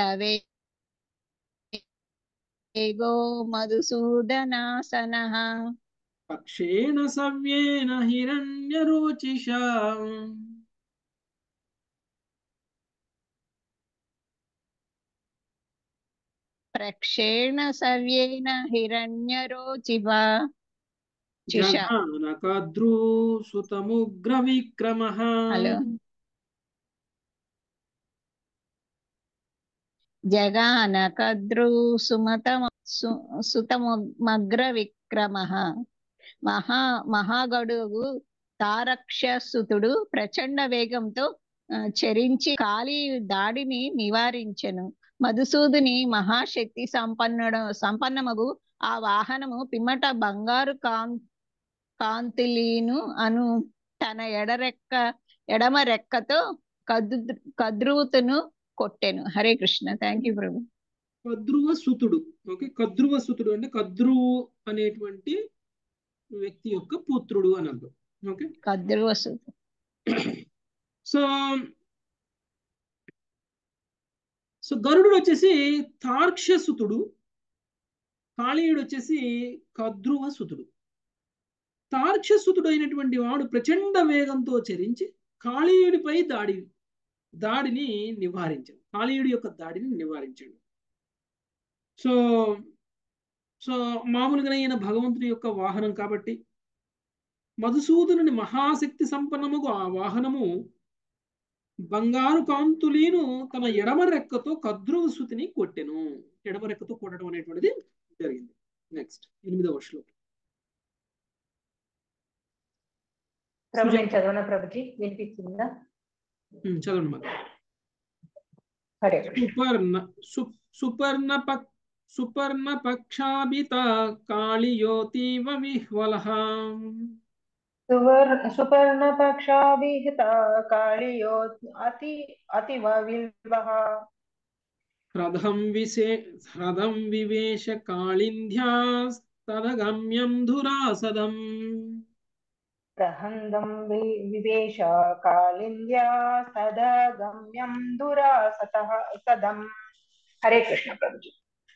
వేగో మధుసూదనాసనః పక్షేణ సవ్యేన హిరణ్యరోచిష ప్రక్షేణ సవ్యేన హిరణ్యరోచివ చుష జఘానకద్రూ సుతముగ్ర విక్రమ హలో జగాన కద్రు సుమత సుతమగ్ర విక్రమ మహా మహాగడుగు తారక్షసుతుడు ప్రచండ వేగంతో ఆ, చెరించి కాళీ దాడిని నివారించెను మధుసూదుని మహాశక్తి సంపన్నుడు సంపన్నమగు ఆ వాహనము పిమ్మట బంగారు కాం కాంతిలీను అను తన ఎడరెక్క ఎడమ రెక్కతో కద్రు కద్రువుతును కొట్టెను హరే కృష్ణ థ్యాంక్ యూ ప్రభు కద్రువ సుతుడు ఓకే కద్రువ సుతుడు అంటే కద్రువు అనేటువంటి వ్యక్తి యొక్క పుత్రుడు అని అర్థం ఓకే కద్రువసు సో సో గరుడు వచ్చేసి తార్క్ష్యసుతుడు కాళీయుడు వచ్చేసి కద్రువ సుతుడు తార్క్ష్యసుతుడు అయినటువంటి వాడు ప్రచండ వేగంతో చరించి కాళీయుడిపై దాడి దాడిని నివారించాడు కాళీయుడి యొక్క దాడిని నివారించాడు సో సో మామూలుగా ఈయన భగవంతుని యొక్క వాహనం కాబట్టి మధుసూదనుని మహాశక్తి సంపన్నముగు ఆ వాహనము బంగారు కాంతులీను తన ఎడమ రెక్కతో కద్రువసుతిని కొట్టెను ఎడమ రెక్కతో కొట్టడం అనేటువంటిది జరిగింది నెక్స్ట్ ఎనిమిదవ శ్లోకం ప్రభు నేను చదవనా ప్రభుజీ వినిపిస్తుందా ఉమ్, చదవండి మరి హరే సుపర్ణ సు- సుపర్ణ పక్ సుపర్ణ పక్షాభిత కాళియోతీవ విహ్వలః సువర్ణ సుపర్ణ పక్షాభిహిత కాళియో అతి అతివ విల్వః హ్రదం విశే హ్రదం వివేశ కాళింధ్యాస్తదగమ్యం ధురాసదం ప్రహందం వి- వివేశ కాళింద్యా సదగమ్యం దురాసతః సదం హరే కృష్ణ ప్రభుజీ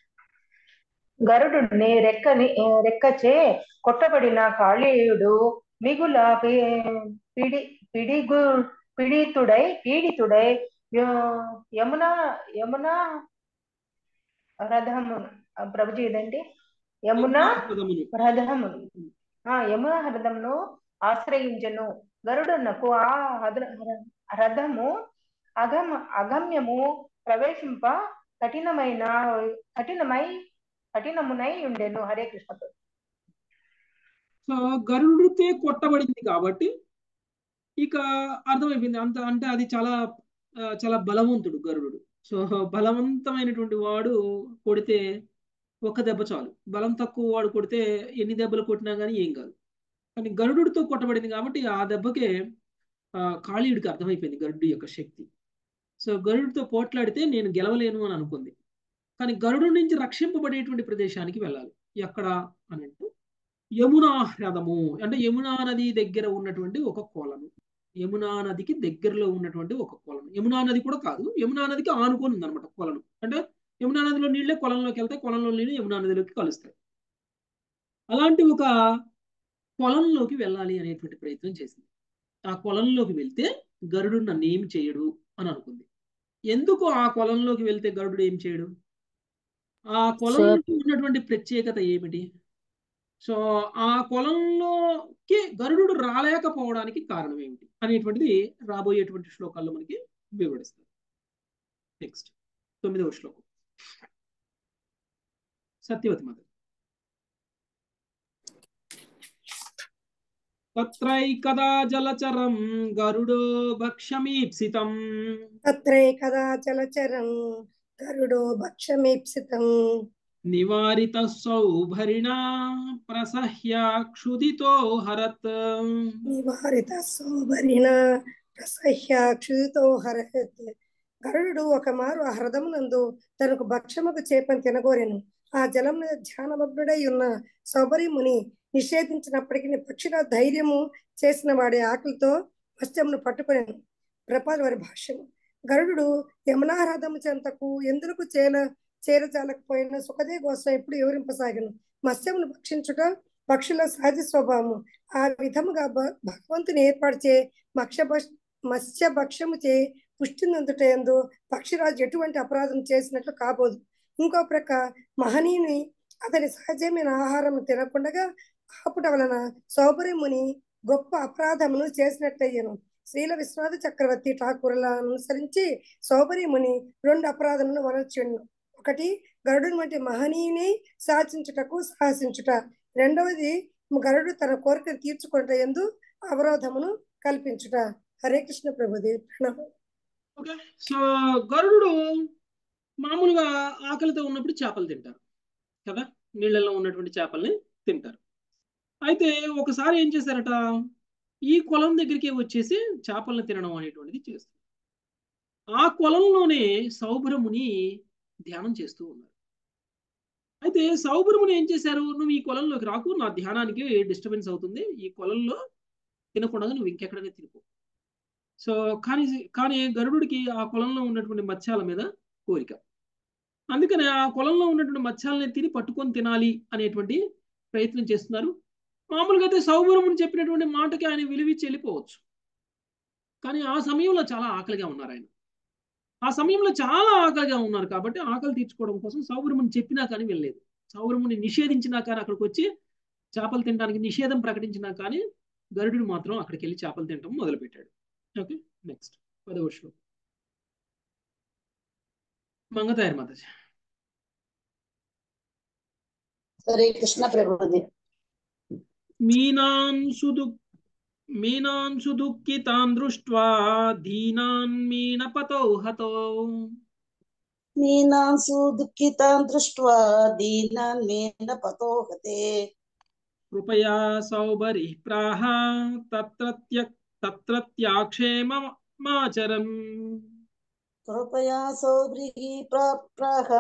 గరుడుని రెక్కని రెక్కచే కొట్టబడిన కాళీయుడు మిగుల పి- పిడి పిడిగు పీడితుడై పీడితుడై యు- యమున యమున రథము ప్రభుజీ ఇదండి యమున పదమును రథమును ఆ యమున రథమును ఆశ్రయించను గరుడన్నకు ఆ హద- రథము అగమ అగమ్యము ప్రవేశింప కఠినమైన కఠినమై కఠినమునై ఉండెను హరే కృష్ణ ప్రభు. సో గరుడితే కొట్టబడింది కాబట్టి ఇక అర్థమైపోయింది అంత అంటే అది చాలా ఆ, చాలా బలవంతుడు గరుడు సో బలవంతమైనటువంటి వాడు కొడితే ఒక దెబ్బ చాలు బలం తక్కువ వాడు కొడితే ఎన్ని దెబ్బలు కొట్టినా కానీ ఏం కాదు కానీ గరుడుతో కొట్టబడింది కాబట్టి ఆ దెబ్బకే ఆ, కాళీయుడికి అర్థమైపోయింది గరుడు యొక్క శక్తి సో గరుడితో పోట్లాడితే నేను గెలవలేను అని అనుకుంది కానీ గరుడు నుంచి రక్షింపబడేటువంటి ప్రదేశానికి వెళ్ళాలి ఎక్కడ అని అంటే యమునా హ్రదము అంటే యమునా నది దగ్గర ఉన్నటువంటి ఒక కొలను యమునా నదికి దగ్గరలో ఉన్నటువంటి ఒక కొలను యమునా నది కూడా కాదు యమునా నదికి ఆనుకొని ఉందన్నమాట కొలను అంటే యమునా నదిలో నీళ్ళే కొలంలోకి వెళ్తాయి కొలంలో నీళ్ళు యమునా నదిలోకి కలుస్తాయి అలాంటి ఒక కొలంలోకి వెళ్ళాలి అనేటువంటి ప్రయత్నం చేసింది ఆ కొలంలోకి వెళ్తే గరుడు నన్ను ఏం చేయడు అని అనుకుంది ఎందుకు ఆ కొలంలోకి వెళ్తే గరుడు ఏం చేయడు ఆ కొలంలో ఉన్నటువంటి ప్రత్యేకత ఏమిటి సో ఆ కొలంలోకి గరుడు రాలేకపోవడానికి కారణం ఏమిటి అనేటువంటిది రాబోయేటువంటి శ్లోకాల్లో మనకి వివరిస్తారు నెక్స్ట్ తొమ్మిదవ శ్లోకం సత్యవతి మాత తత్రైకదా జలచరం గరుడో భక్ష్యమీప్సితం తత్రైకదా చలచరం గరుడో భక్షమీప్సితం నివారిత సౌభరిణా ప్రసహ్య క్షుదితో హరత్ నివారిత సౌభరిణ ప్రసహ్య క్షుదితో హరత్ గరుడు ఒక మారు ఆ హ్రదమునందు తనకు భక్షముకు చేపని తినగోరెను ఆ జలం ధ్యానమగ్నుడై ఉన్న సౌబరి ముని నిషేధించినప్పటికీ పక్షిగా ధైర్యము చేసిన వాడి ఆకలితో మత్స్యమును పట్టుకునేను ప్రపాద వారి భాష్యము గరుడు యమునా హ్రదము చెంతకు ఎందుకు చేల చేరజాలకపోయిన సుఖదే కోసం ఎప్పుడు వివరింపసాగను మత్స్యమును భక్షించుట పక్షుల సహజ స్వభావము ఆ విధముగా భ- భగవంతుని ఏర్పాటు చే మక్ష మత్స్య భక్ష్యము చే పుష్టి నందుట ఎందు పక్షిరాజు ఎటువంటి అపరాధం చేసినట్లు కాబోదు ఇంకో ప్రక్క మహనీయుని అతని సహజమైన ఆహారం తినకుండా ఆపుట వలన సౌపర్యముని గొప్ప అపరాధమును చేసినట్లయ్యను శ్రీల విశ్వనాథ చక్రవర్తి ఠాకూరులను అనుసరించి సౌపర్యముని రెండు అపరాధములను వనర్చుండు ఒకటి గరుడుని వంటి మహనీయుని శాసించుటకు సాహసించుట రెండవది గరుడు తన కోరికను తీర్చుకుంట ఎందు అవరోధమును కల్పించుట హరే కృష్ణ ప్రభుదేవ్ ప్రణవం ఓకే సో గరుడు మామూలుగా ఆకలితో ఉన్నప్పుడు చేపలు తింటారు కదా నీళ్ళల్లో ఉన్నటువంటి చేపల్ని తింటారు అయితే ఒకసారి ఏం చేశారట ఈ కొలం దగ్గరికి వచ్చేసి చేపలను తినడం అనేటువంటిది చేస్తారు ఆ కొలంలోనే సౌభరముని ధ్యానం చేస్తూ ఉన్నారు అయితే సౌభరముని ఏం చేశారు నువ్వు ఈ కొలంలోకి రాకు నా ధ్యానానికి డిస్టర్బెన్స్ అవుతుంది ఈ కొలంలో తినకుండా నువ్వు ఇంకెక్కడనే తినుకో సో కానీ కానీ గరుడుకి ఆ కొలంలో ఉన్నటువంటి మత్స్యాల మీద కోరిక అందుకని ఆ కొలంలో ఉన్నటువంటి మత్స్యాలని తిని పట్టుకొని తినాలి అనేటువంటి ప్రయత్నం చేస్తున్నారు మామూలుగా అయితే సౌభరముని చెప్పినటువంటి మాటకి ఆయన విలువిచ్చి వెళ్ళిపోవచ్చు కానీ ఆ సమయంలో చాలా ఆకలిగా ఉన్నారు ఆయన ఆ సమయంలో చాలా ఆకలిగా ఉన్నారు కాబట్టి ఆకలి తీర్చుకోవడం కోసం సౌరముని చెప్పినా కానీ వెళ్ళలేదు సౌరముని నిషేధించినా కానీ అక్కడికి వచ్చి చేపలు తినడానికి నిషేధం ప్రకటించినా కానీ గరుడుడు మాత్రం అక్కడికి వెళ్ళి చేపలు తినడం మొదలుపెట్టాడు ఓకే నెక్స్ట్ పదవ శ్లోకం మంగతాయర్ మాతాజీ హరే కృష్ణ ప్రభుజీ మీనాన్ సుదు మీనాన్ సుదుఃఖితాన్ దృష్ట్వా దీనాన్ మీనపతో హతో మీనాంసు దుఃఖితాన్ దృష్ట్వా దీనాన్ మేన పతో హతే కృపయా సౌబరి ప్రాహ తత్రత్య తత్రత్యాక్షేమమాచరం కృపయా సౌభ్రీహి ప్రాహ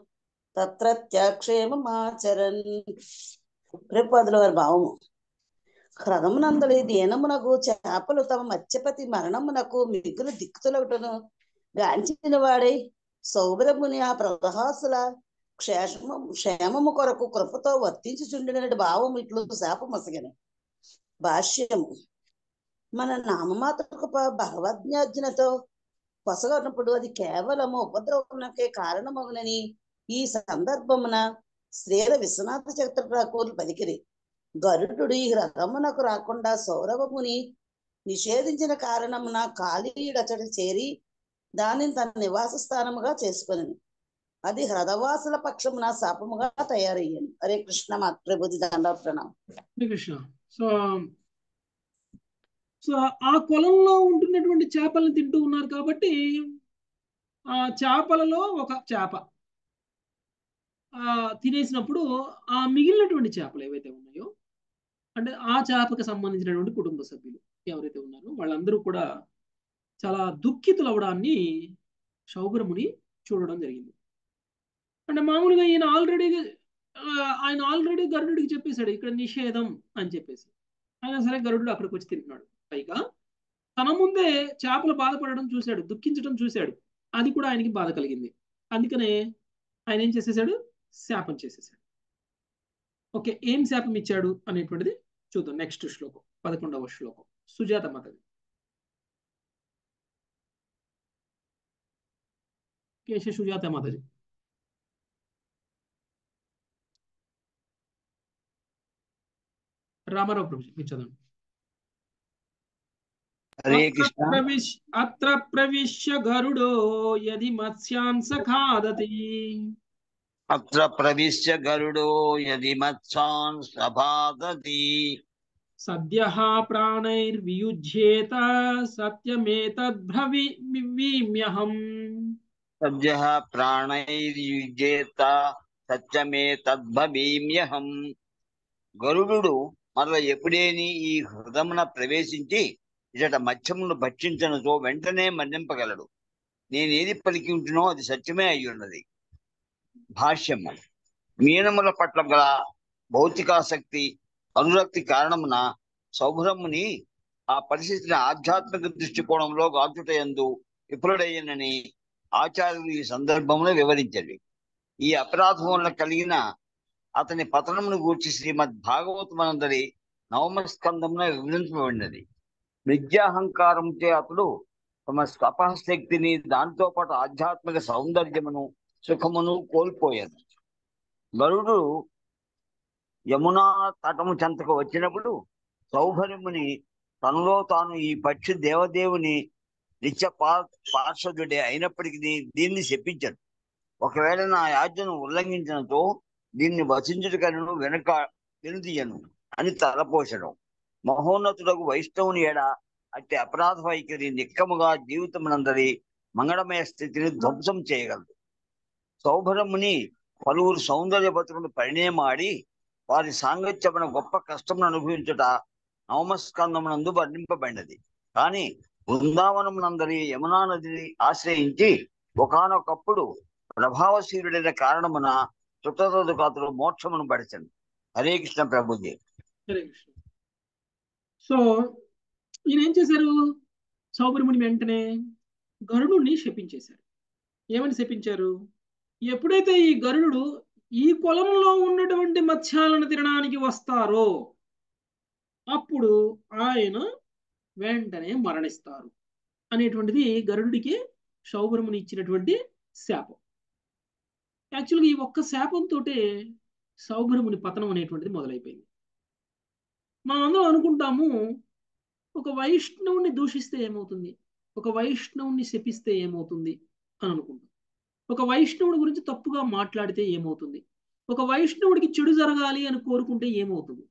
తత్రత్యాక్షేమమాచరన్ రేపదుల వారి భావము హ్రదమునందలి దీనమునకు చేపలు తమ మత్స్యపతి మరణమునకు మిగులు దిక్కుతులగుటను గాంచిన వాడై సౌభరముని ఆ ప్రదహాసుల క్షేమము క్షేమము కొరకు కృపతో వర్తించుచుండిన భావం ఇట్లు శాపమసగను భాష్యము మన నామమాత్ర కృప భగవజ్ఞాజ్ఞతో పొసగనప్పుడు అది కేవలము ఉపద్రవమునకే కారణమగునని ఈ సందర్భమున శ్రీల విశ్వనాథ చక్రకులు పలికిరి గరుడు ఈ రథమునకు రాకుండా సౌరవముని నిషేధించిన కారణమున కాళీయుడచడి చేరి దానిని తన నివాస స్థానముగా చేసుకొని అది హ్రదవాసుల పక్షమున శాపముగా తయారయ్యాను హరే కృష్ణ మా ప్రభుజి దండ ప్రణాం హరే కృష్ణ సో సో ఆ కొలంలో ఉంటున్నటువంటి చేపలను తింటూ ఉన్నారు కాబట్టి ఆ చేపలలో ఒక చేప ఆ తినేసినప్పుడు ఆ మిగిలినటువంటి చేపలు ఏవైతే ఉన్నాయో అంటే ఆ చేపకి సంబంధించినటువంటి కుటుంబ సభ్యులు ఎవరైతే ఉన్నారో వాళ్ళందరూ కూడా చాలా దుఃఖితులు అవడాన్ని శౌగరముని చూడడం జరిగింది అంటే మామూలుగా ఈయన ఆల్రెడీ ఆయన ఆల్రెడీ గరుడుడికి చెప్పేశాడు ఇక్కడ నిషేధం అని చెప్పేసి అయినా సరే గరుడు అక్కడికి వచ్చి తింటున్నాడు పైగా తన ముందే చేపలు బాధపడడం చూశాడు దుఃఖించడం చూశాడు అది కూడా ఆయనకి బాధ కలిగింది అందుకనే ఆయన ఏం చేసేసాడు శాపం చేసేసాడు ఓకే ఏం శాపం ఇచ్చాడు అనేటువంటిది చూద్దాం నెక్స్ట్ శ్లోకం పదకొండవ శ్లోకం సుజాత మాతది కేశ సుజాత మాతది రామారావు ప్రభు మీరు చదవండి హరే కృష్ణ ప్రవిశ్ అత్ర ప్రవిశ్య గరుడో యది మత్స్యాన్ సఖాదతి అత్ర ప్రవిశ్య గరుడో యది మత్సాన్ సభాదతి సద్య ప్రాణైర్వియుజ్యేత సత్యమేతద్భ్రవీమ్యహం సద్య ప్రాణైర్యుజ్యేత సత్యమే తద్భవీమ్యహం గరుడు మరల ఎప్పుడేని ఈ హృదమున ప్రవేశించి ఇచట మత్స్యమును భక్షించనుతో వెంటనే మన్నింపగలడు నేనేది పలికి ఉంటునో అది సత్యమే అయి ఉన్నది భాష్యము మీనముల పట్ల గల భౌతికాసక్తి అనురక్తి కారణమున సౌభ్రముని ఆ పరిస్థితిని ఆధ్యాత్మిక దృష్టికోణంలో గాచుటయందు విఫలుడయ్యనని ఆచార్యులు ఈ సందర్భంలో వివరించండి ఈ అపరాధం వల్ల కలిగిన అతని పతనమును గూర్చి శ్రీమద్ భాగవతమనందరి నవమ స్కందమున వివరించబడినది విద్యాహంకారంచే అతడు తమ స్వపశక్తిని దాంతో పాటు ఆధ్యాత్మిక సౌందర్యమును సుఖమును కోల్పోయాడు గరుడు యమునా తటము చెంతకు వచ్చినప్పుడు సౌభర్యముని తనలో తాను ఈ పక్షి దేవదేవుని నిత్య పా పార్షదుడే అయినప్పటికీ దీన్ని శపించాడు ఒకవేళ నా యాజ్ఞను ఉల్లంఘించినతో దీన్ని వసించుటకను వెనుక వెనుదీయను అని తలపోసడం మహోన్నతులకు వైష్ణవుని ఎడ అట్టి అపరాధ వైఖరి నిక్కముగా జీవితమునందరి మంగళమయ స్థితిని ధ్వంసం చేయగలదు సౌభరముని పలువురు సౌందర్యవతులను పరిణయమాడి వారి సాంగత్యమున గొప్ప కష్టమును అనుభవించుట నవమస్కందమునందు వర్ణింపబడినది కానీ బృందావనమునందరి యమునా నదిని ఆశ్రయించి ఒకనొకప్పుడు ప్రభావశీలుడైన కారణమున చుట్టతోదుకాతులు మోక్షమును పడిచండి హరే కృష్ణ ప్రభుజీ హరే కృష్ణ సో ఈయన ఏం చేశారు సౌబ్రహ్మణ్యం వెంటనే గరుడుని శపించేశారు ఏమని శపించారు ఎప్పుడైతే ఈ గరుడు ఈ కొలంలో ఉన్నటువంటి మత్స్యాలను తినడానికి వస్తారో అప్పుడు ఆయన వెంటనే మరణిస్తారు అనేటువంటిది గరుడికి సౌభ్రముని ఇచ్చినటువంటి శాపం యాక్చువల్గా ఈ ఒక్క శాపంతో సౌభ్రముని పతనం అనేటువంటిది మొదలైపోయింది మనం అందరం అనుకుంటాము ఒక వైష్ణవుని దూషిస్తే ఏమవుతుంది ఒక వైష్ణవుని శపిస్తే ఏమవుతుంది అని అనుకుంటాం ఒక వైష్ణవుడి గురించి తప్పుగా మాట్లాడితే ఏమవుతుంది ఒక వైష్ణవుడికి చెడు జరగాలి అని కోరుకుంటే ఏమవుతుంది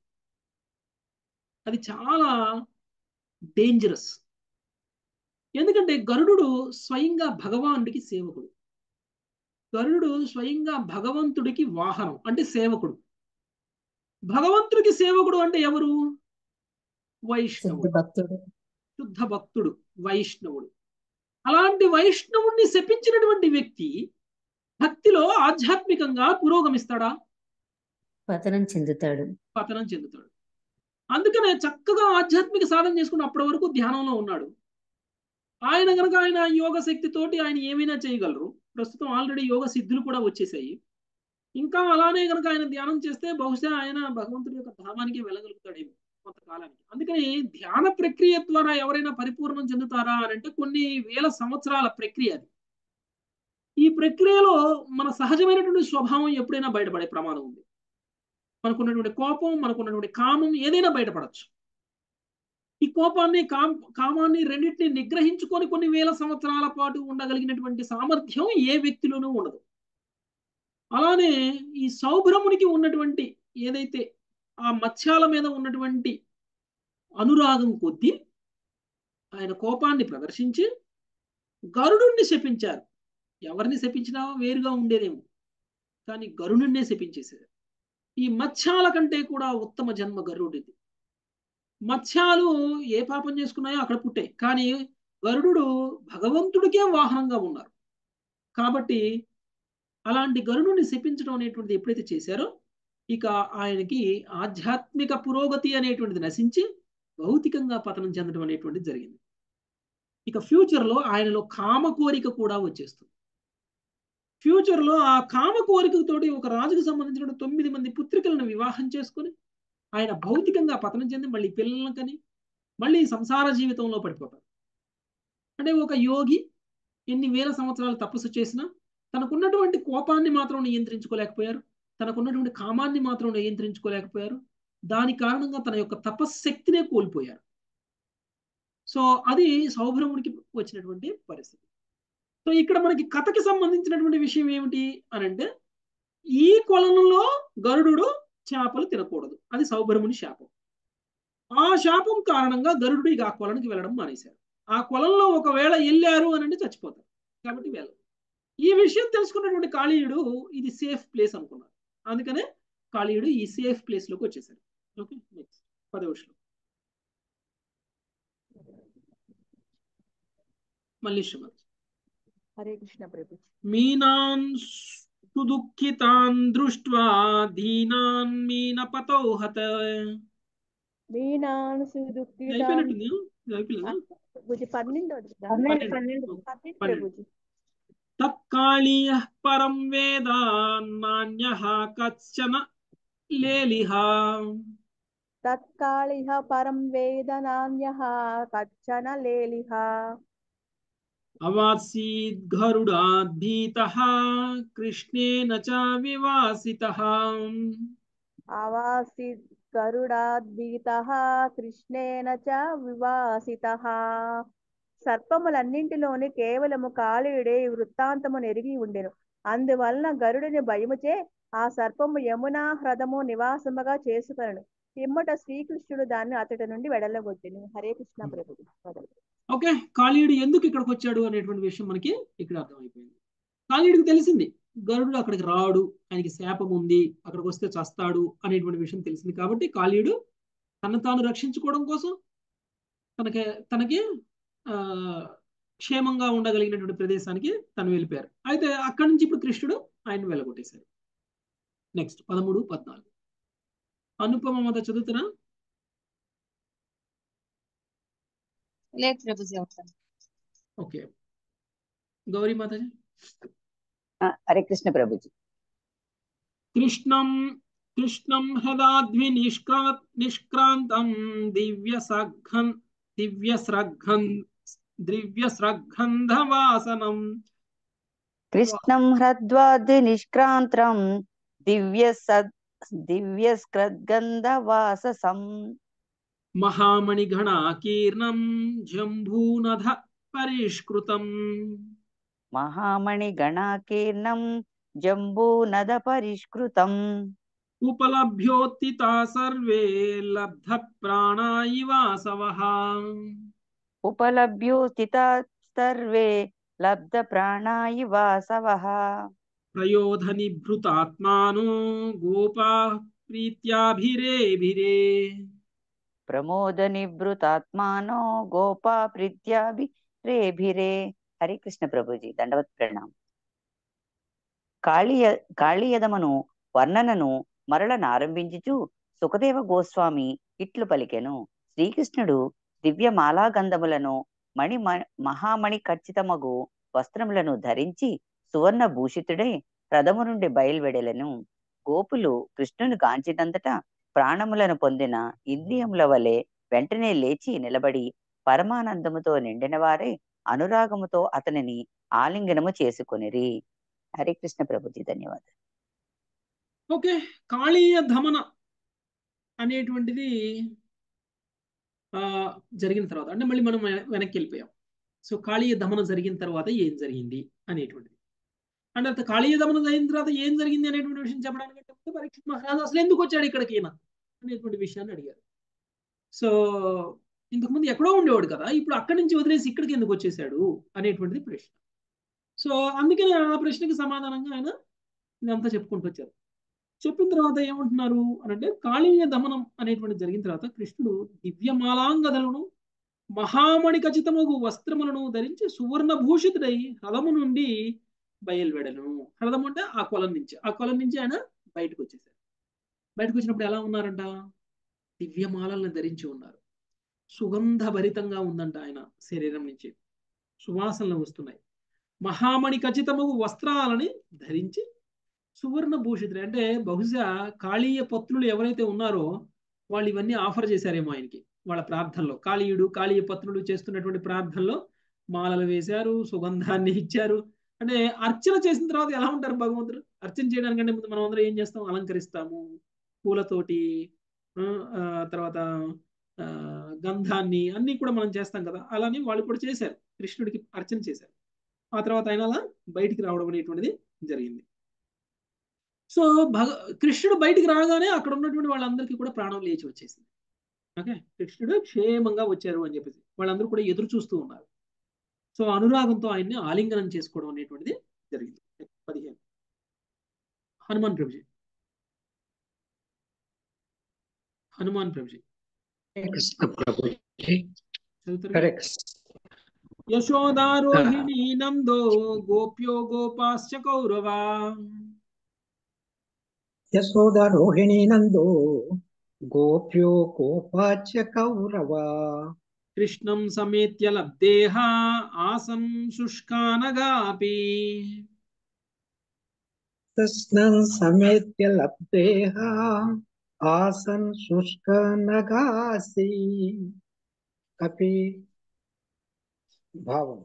అది చాలా డేంజరస్ ఎందుకంటే గరుడు స్వయంగా భగవానుడికి సేవకుడు గరుడు స్వయంగా భగవంతుడికి వాహనం అంటే సేవకుడు భగవంతుడికి సేవకుడు అంటే ఎవరు వైష్ణవుడు భక్తుడు శుద్ధ భక్తుడు వైష్ణవుడు అలాంటి వైష్ణవుణ్ణి శపించినటువంటి వ్యక్తి భక్తిలో ఆధ్యాత్మికంగా పురోగమిస్తాడా పతనం చెందుతాడు పతనం చెందుతాడు అందుకనే చక్కగా ఆధ్యాత్మిక సాధన చేసుకుని అప్పటి వరకు ధ్యానంలో ఉన్నాడు ఆయన కనుక ఆయన యోగ శక్తితోటి ఆయన ఏమైనా చేయగలరు ప్రస్తుతం ఆల్రెడీ యోగ సిద్ధులు కూడా వచ్చేసాయి ఇంకా అలానే కనుక ఆయన ధ్యానం చేస్తే బహుశా ఆయన భగవంతుడి యొక్క ధామానికి వెళ్ళగలుగుతాడేమో కొంతకాలానికి అందుకని ధ్యాన ప్రక్రియ ద్వారా ఎవరైనా పరిపూర్ణం చెందుతారా అని అంటే కొన్ని వేల సంవత్సరాల ప్రక్రియ అది ఈ ప్రక్రియలో మన సహజమైనటువంటి స్వభావం ఎప్పుడైనా బయటపడే ప్రమాదం ఉంది మనకున్నటువంటి కోపం మనకున్నటువంటి కామం ఏదైనా బయటపడచ్చు ఈ కోపాన్ని కామ కామాన్ని రెండింటిని నిగ్రహించుకొని కొన్ని వేల సంవత్సరాల పాటు ఉండగలిగినటువంటి సామర్థ్యం ఏ వ్యక్తిలోనూ ఉండదు అలానే ఈ సౌభ్రమునికి ఉన్నటువంటి ఏదైతే ఆ మత్స్యాల మీద ఉన్నటువంటి అనురాగం కొద్దీ ఆయన కోపాన్ని ప్రదర్శించి గరుడుణ్ణి శపించారు ఎవరిని శపించినా వేరుగా ఉండేదేమో కానీ గరుడున్నే శపించేశారు ఈ మత్స్యాల కంటే కూడా ఉత్తమ జన్మ గరుడిది మత్స్యాలు ఏ పాపం చేసుకున్నాయో అక్కడ పుట్టాయి కానీ గరుడు భగవంతుడికే వాహనంగా ఉన్నారు కాబట్టి అలాంటి గరుడుని శపించడం అనేటువంటిది ఎప్పుడైతే చేశారో ఇక ఆయనకి ఆధ్యాత్మిక పురోగతి అనేటువంటిది నశించి భౌతికంగా పతనం చెందడం అనేటువంటిది జరిగింది ఇక ఫ్యూచర్లో ఆయనలో కామ కోరిక కూడా వచ్చేస్తుంది ఫ్యూచర్లో ఆ కామ కోరికతోటి ఒక రాజుకు సంబంధించిన తొమ్మిది మంది పుత్రికలను వివాహం చేసుకొని ఆయన భౌతికంగా పతనం చెంది మళ్ళీ పిల్లలను కని మళ్ళీ సంసార జీవితంలో పడిపోతారు అంటే ఒక యోగి ఎన్ని వేల సంవత్సరాలు తపస్సు చేసినా తనకున్నటువంటి కోపాన్ని మాత్రం నియంత్రించుకోలేకపోయారు తనకున్నటువంటి కామాన్ని మాత్రం నియంత్రించుకోలేకపోయారు దాని కారణంగా తన యొక్క తపశ్శక్తినే కోల్పోయారు సో అది సౌభ్రముడికి వచ్చినటువంటి పరిస్థితి సో ఇక్కడ మనకి కథకి సంబంధించినటువంటి విషయం ఏమిటి అని అంటే ఈ కొలంలో గరుడు చేపలు తినకూడదు అది సౌభ్రముని శాపం ఆ శాపం కారణంగా గరుడు ఇక ఆ కొలనికి వెళ్ళడం మానేశారు ఆ కొలంలో ఒకవేళ వెళ్ళారు అని అంటే చచ్చిపోతారు కాబట్టి వెళ్ళరు ఈ విషయం తెలుసుకున్నటువంటి కాళీయుడు ఇది సేఫ్ ప్లేస్ అనుకున్నారు అందుకనే కాళీయుడు ఈ సేఫ్ ప్లేస్ లోకి వచ్చేసారు ఓకే నెక్స్ట్ పదవ శ్లోకం మళ్ళీ శ్రీమతి హరే కృష్ణ ప్రభు మీనాన్ సుదుఃఖితాన్ దృష్ట్వా దీనాన్ మీనపతో హత మీనాన్ సుదుఃఖితాన్ అయిపోయినట్టుంది ఇది అయిపోలేదా ప్రభుజీ పన్నెండు పన్నెండు పన్నెండు పన్నెండు పన్నెండు ప్రభుజీ తత్కాళీయ పరం వేద నాణ్య కచ్చన లేలిహ తత్కాళిహ పరం వేద నాణ్యః కచ్చన లేలిహ అవాసీద్ గరుడాద్ భీతః కృష్ణేన చ వివాసితః ఆవాసిత్ గరుడాద్భీతః కృష్ణేన చ వివాసితః సర్పములన్నింటిలోని కేవలము కాళీయుడే ఈ వృత్తాంతము నెరిగి ఉండెను అందువలన గరుడిని భయముచే ఆ సర్పము యమునా హ్రదము నివాసముగా చేసుకొనను పిమ్మట శ్రీకృష్ణుడు దాన్ని అతడి నుండి వెడలగొట్టెను హరే కృష్ణ ప్రభు ఓకే కాళీయుడు ఎందుకు ఇక్కడికి వచ్చాడు అనేటువంటి విషయం మనకి ఇక్కడ అర్థమైపోయింది కాళీయుడికి తెలిసింది గరుడు అక్కడికి రాడు ఆయనకి శాపం ఉంది అక్కడికి వస్తే చస్తాడు అనేటువంటి విషయం తెలిసింది కాబట్టి కాళీయుడు తను తాను రక్షించుకోవడం కోసం తనకి తనకి ఆ క్షేమంగా ఉండగలిగినటువంటి ప్రదేశానికి తను వెళ్ళిపోయారు అయితే అక్కడి నుంచి ఇప్పుడు కృష్ణుడు ఆయన వెళ్ళగొట్టేశారు నెక్స్ట్ పదమూడు పద్నాలుగు అనుపమ మత చదువుతున్నా లేదు ప్రభుజీ అవుతాను ఓకే గౌరీ మాతాజీ హరే కృష్ణ ప్రభుజీ కృష్ణం కృష్ణం హృదాద్వి నిష్క్రా నిష్క్రాంతం దివ్య సఘన్ దివ్య స్రఘన్ ద్రవ్య స్రగంధవాసనం కృష్ణం హ్రద్వాది నిష్క్రాంత్రం దివ్య సద్ దివ్య స్క్రద్గంధవాససం మహామణిగణాకీర్ణం జంబూనధ పరిష్కృతం మహామణి గణాకీర్ణం జంబూనద పరిష్కృతం ఉపలభ్యోత్తితా సర్వే లబ్ధ ప్రాణా ఇవాసవః ఉపలభ్యోస్థిత సర్వే లబ్ధ ప్రాణాయి వాసవః ప్రయోధ నిభృతాత్మానో గోపా ప్రీత్యాభిరేభిరే ప్రమోద నివృతాత్మానో గోపా ప్రీత్యాభిరేభిరే హరే కృష్ణ ప్రభుజీ దండవత్ ప్రణాం కాళీయ కాళీయదమను వర్ణనను మరల నారంభించుచు సుఖదేవ గోస్వామి ఇట్లు పలికెను శ్రీకృష్ణుడు దివ్య మాలాగంధములను మణి మ- మహామణి ఖచ్చితమగు వస్త్రములను ధరించి సువర్ణ భూషితుడై రథము నుండి బయలువెడెలను గోపులు కృష్ణుని గాంచినంతటా ప్రాణములను పొందిన ఇంద్రియముల వలె వెంటనే లేచి నిలబడి పరమానందముతో నిండిన వారే అనురాగముతో అతనిని ఆలింగనము చేసుకొనిరి హరే కృష్ణ ప్రభుజీ ధన్యవాదాలు ఓకే కాళీయ ధమన అనేటువంటిది ఆ జరిగిన తర్వాత అంటే మళ్ళీ మనం వెన- వెనక్కి వెళ్ళిపోయాం సో కాళీయ దమన జరిగిన తర్వాత ఏం జరిగింది అనేటువంటిది అంటే అంత కాళీయ దమన అయిన తర్వాత ఏం జరిగింది అనేటువంటి విషయం చెప్పడానికి అంటే పరీక్ష మహారాజు అసలు ఎందుకు వచ్చాడు ఇక్కడికి ఈయన అనేటువంటి విషయాన్ని అడిగారు సో ఇంతకుముందు ఎక్కడో ఉండేవాడు కదా ఇప్పుడు అక్కడి నుంచి వదిలేసి ఇక్కడికి ఎందుకు వచ్చేసాడు అనేటువంటిది ప్రశ్న సో అందుకని ఆ ప్రశ్నకి సమాధానంగా ఆయన ఇదంతా చెప్పుకుంటూ వచ్చారు చెప్పిన తర్వాత ఏమంటున్నారు అని అంటే కాళీయ దమనం అనేటువంటి జరిగిన తర్వాత కృష్ణుడు దివ్యమాలాంగదలను మహామణి ఖచ్చితమగు వస్త్రములను ధరించి సువర్ణ భూషితుడై రథము నుండి బయలువెడను రథం అంటే ఆ కొలం నుంచి ఆ కొలం నుంచి ఆయన బయటకు వచ్చేసారు బయటకు వచ్చినప్పుడు ఎలా ఉన్నారంట దివ్యమాలలను ధరించి ఉన్నారు సుగంధ భరితంగా ఉందంట ఆయన శరీరం నుంచి సువాసనలు వస్తున్నాయి మహామణి ఖచ్చితమగు వస్త్రాలని ధరించి సువర్ణ భూషితుడు అంటే బహుశా కాళీయ పత్రులు ఎవరైతే ఉన్నారో వాళ్ళు ఇవన్నీ ఆఫర్ చేశారేమో ఆయనకి వాళ్ళ ప్రార్థనలో కాళీయుడు కాళీయ పత్రులు చేస్తున్నటువంటి ప్రార్థనలో మాలలు వేశారు సుగంధాన్ని ఇచ్చారు అంటే అర్చన చేసిన తర్వాత ఎలా ఉంటారు భగవంతుడు అర్చన చేయడానికంటే ముందు మనం అందరం ఏం చేస్తాం అలంకరిస్తాము పూలతోటి ఆ, ఆ, తర్వాత ఆ, గంధాన్ని అన్ని కూడా మనం చేస్తాం కదా అలానే వాళ్ళు కూడా చేశారు కృష్ణుడికి అర్చన చేశారు ఆ తర్వాత ఆయన అలా బయటికి రావడం అనేటువంటిది జరిగింది సో భగ కృష్ణుడు బయటికి రాగానే అక్కడ ఉన్నటువంటి వాళ్ళందరికీ కూడా ప్రాణం లేచి వచ్చేసింది ఓకే కృష్ణుడు క్షేమంగా వచ్చారు అని చెప్పేసి వాళ్ళందరూ కూడా ఎదురు చూస్తూ ఉన్నారు సో అనురాగంతో ఆయన్ని ఆలింగనం చేసుకోవడం అనేటువంటిది జరిగింది పదిహేను హనుమాన్ ప్రభుజీ హనుమాన్ ప్రభుజీ కృష్ణ ప్రభుజీ చదువుతారు హరే కదా? కృష్ణ యశోదారోహిణీ నందో గోప్యో గోపాశ్చ కౌరవా యశోద రోహిణీ నందో గోప్యో గోపాచ కౌరవ కృష్ణం సమేత్య లబ్దేహ ఆసం శుష్కానగాపి కృష్ణం సమేత్య లబ్ధేహ ఆసన్ శుష్క నగాసి కపి భావం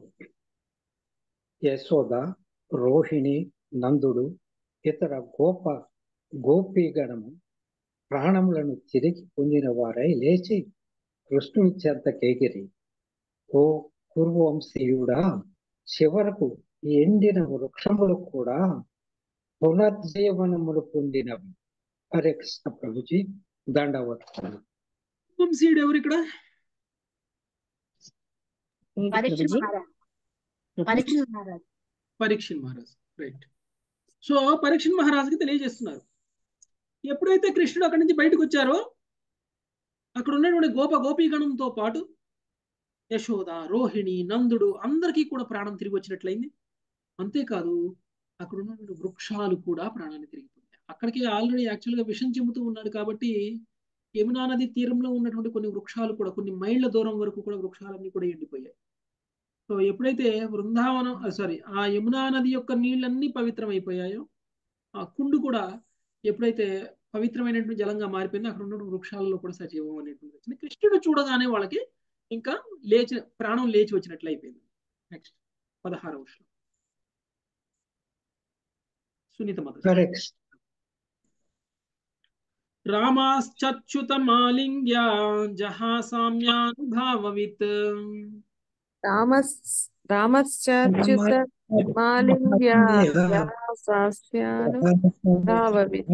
యశోద రోహిణి నందుడు ఇతర గోప గోపీగణము ప్రాణములను తిరిగి పొందిన వారై లేచి కృష్ణుని చెంత కేగిరి ఓ కురువంశీయుడా చివరకు ఈ ఎండిన వృక్షములు కూడా పునర్జీవనములు పొందినవి హరే కృష్ణ ప్రభుజీ దండవత్ వంశీయుడు ఎవరు ఇక్కడ పరీక్ష మహారాజ్ పరీక్ష మహారాజ్ పరీక్షణ్ మహారాజ్ రైట్ సో పరీక్షణ్ మహారాజుకి తెలియజేస్తున్నారు ఎప్పుడైతే కృష్ణుడు అక్కడి నుంచి బయటకు వచ్చారో అక్కడ ఉన్నటువంటి గోప గోపీగణంతో పాటు యశోద రోహిణి నందుడు అందరికీ కూడా ప్రాణం తిరిగి వచ్చినట్లయింది అంతేకాదు అక్కడ ఉన్నటువంటి వృక్షాలు కూడా ప్రాణాన్ని తిరిగి పొందాయి అక్కడికి ఆల్రెడీ యాక్చువల్గా విషం చెబుతూ ఉన్నాడు కాబట్టి యమునా నది తీరంలో ఉన్నటువంటి కొన్ని వృక్షాలు కూడా కొన్ని మైళ్ళ దూరం వరకు కూడా వృక్షాలన్నీ కూడా ఎండిపోయాయి సో ఎప్పుడైతే బృందావనం సారీ ఆ యమునా నది యొక్క నీళ్ళన్నీ పవిత్రమైపోయాయో ఆ కుండు కూడా ఎప్పుడైతే పవిత్రమైనటువంటి జలంగా మారిపోయిందో అక్కడ ఉన్నటువంటి వృక్షాలలో కూడా సజీవం అనేటువంటి వచ్చింది కృష్ణుడు చూడగానే వాళ్ళకి ఇంకా లేచి ప్రాణం లేచి వచ్చినట్లు అయిపోయింది నెక్స్ట్ పదహారవ శ్లోకం సునీత మత Correct. రామాశ్చచ్యుతమాలింగ్య జహాసామ్యానుభావవిత్ రామస్ రామశ్చాచ్యుత మాలింగ్య సాస్యాను భావవిత్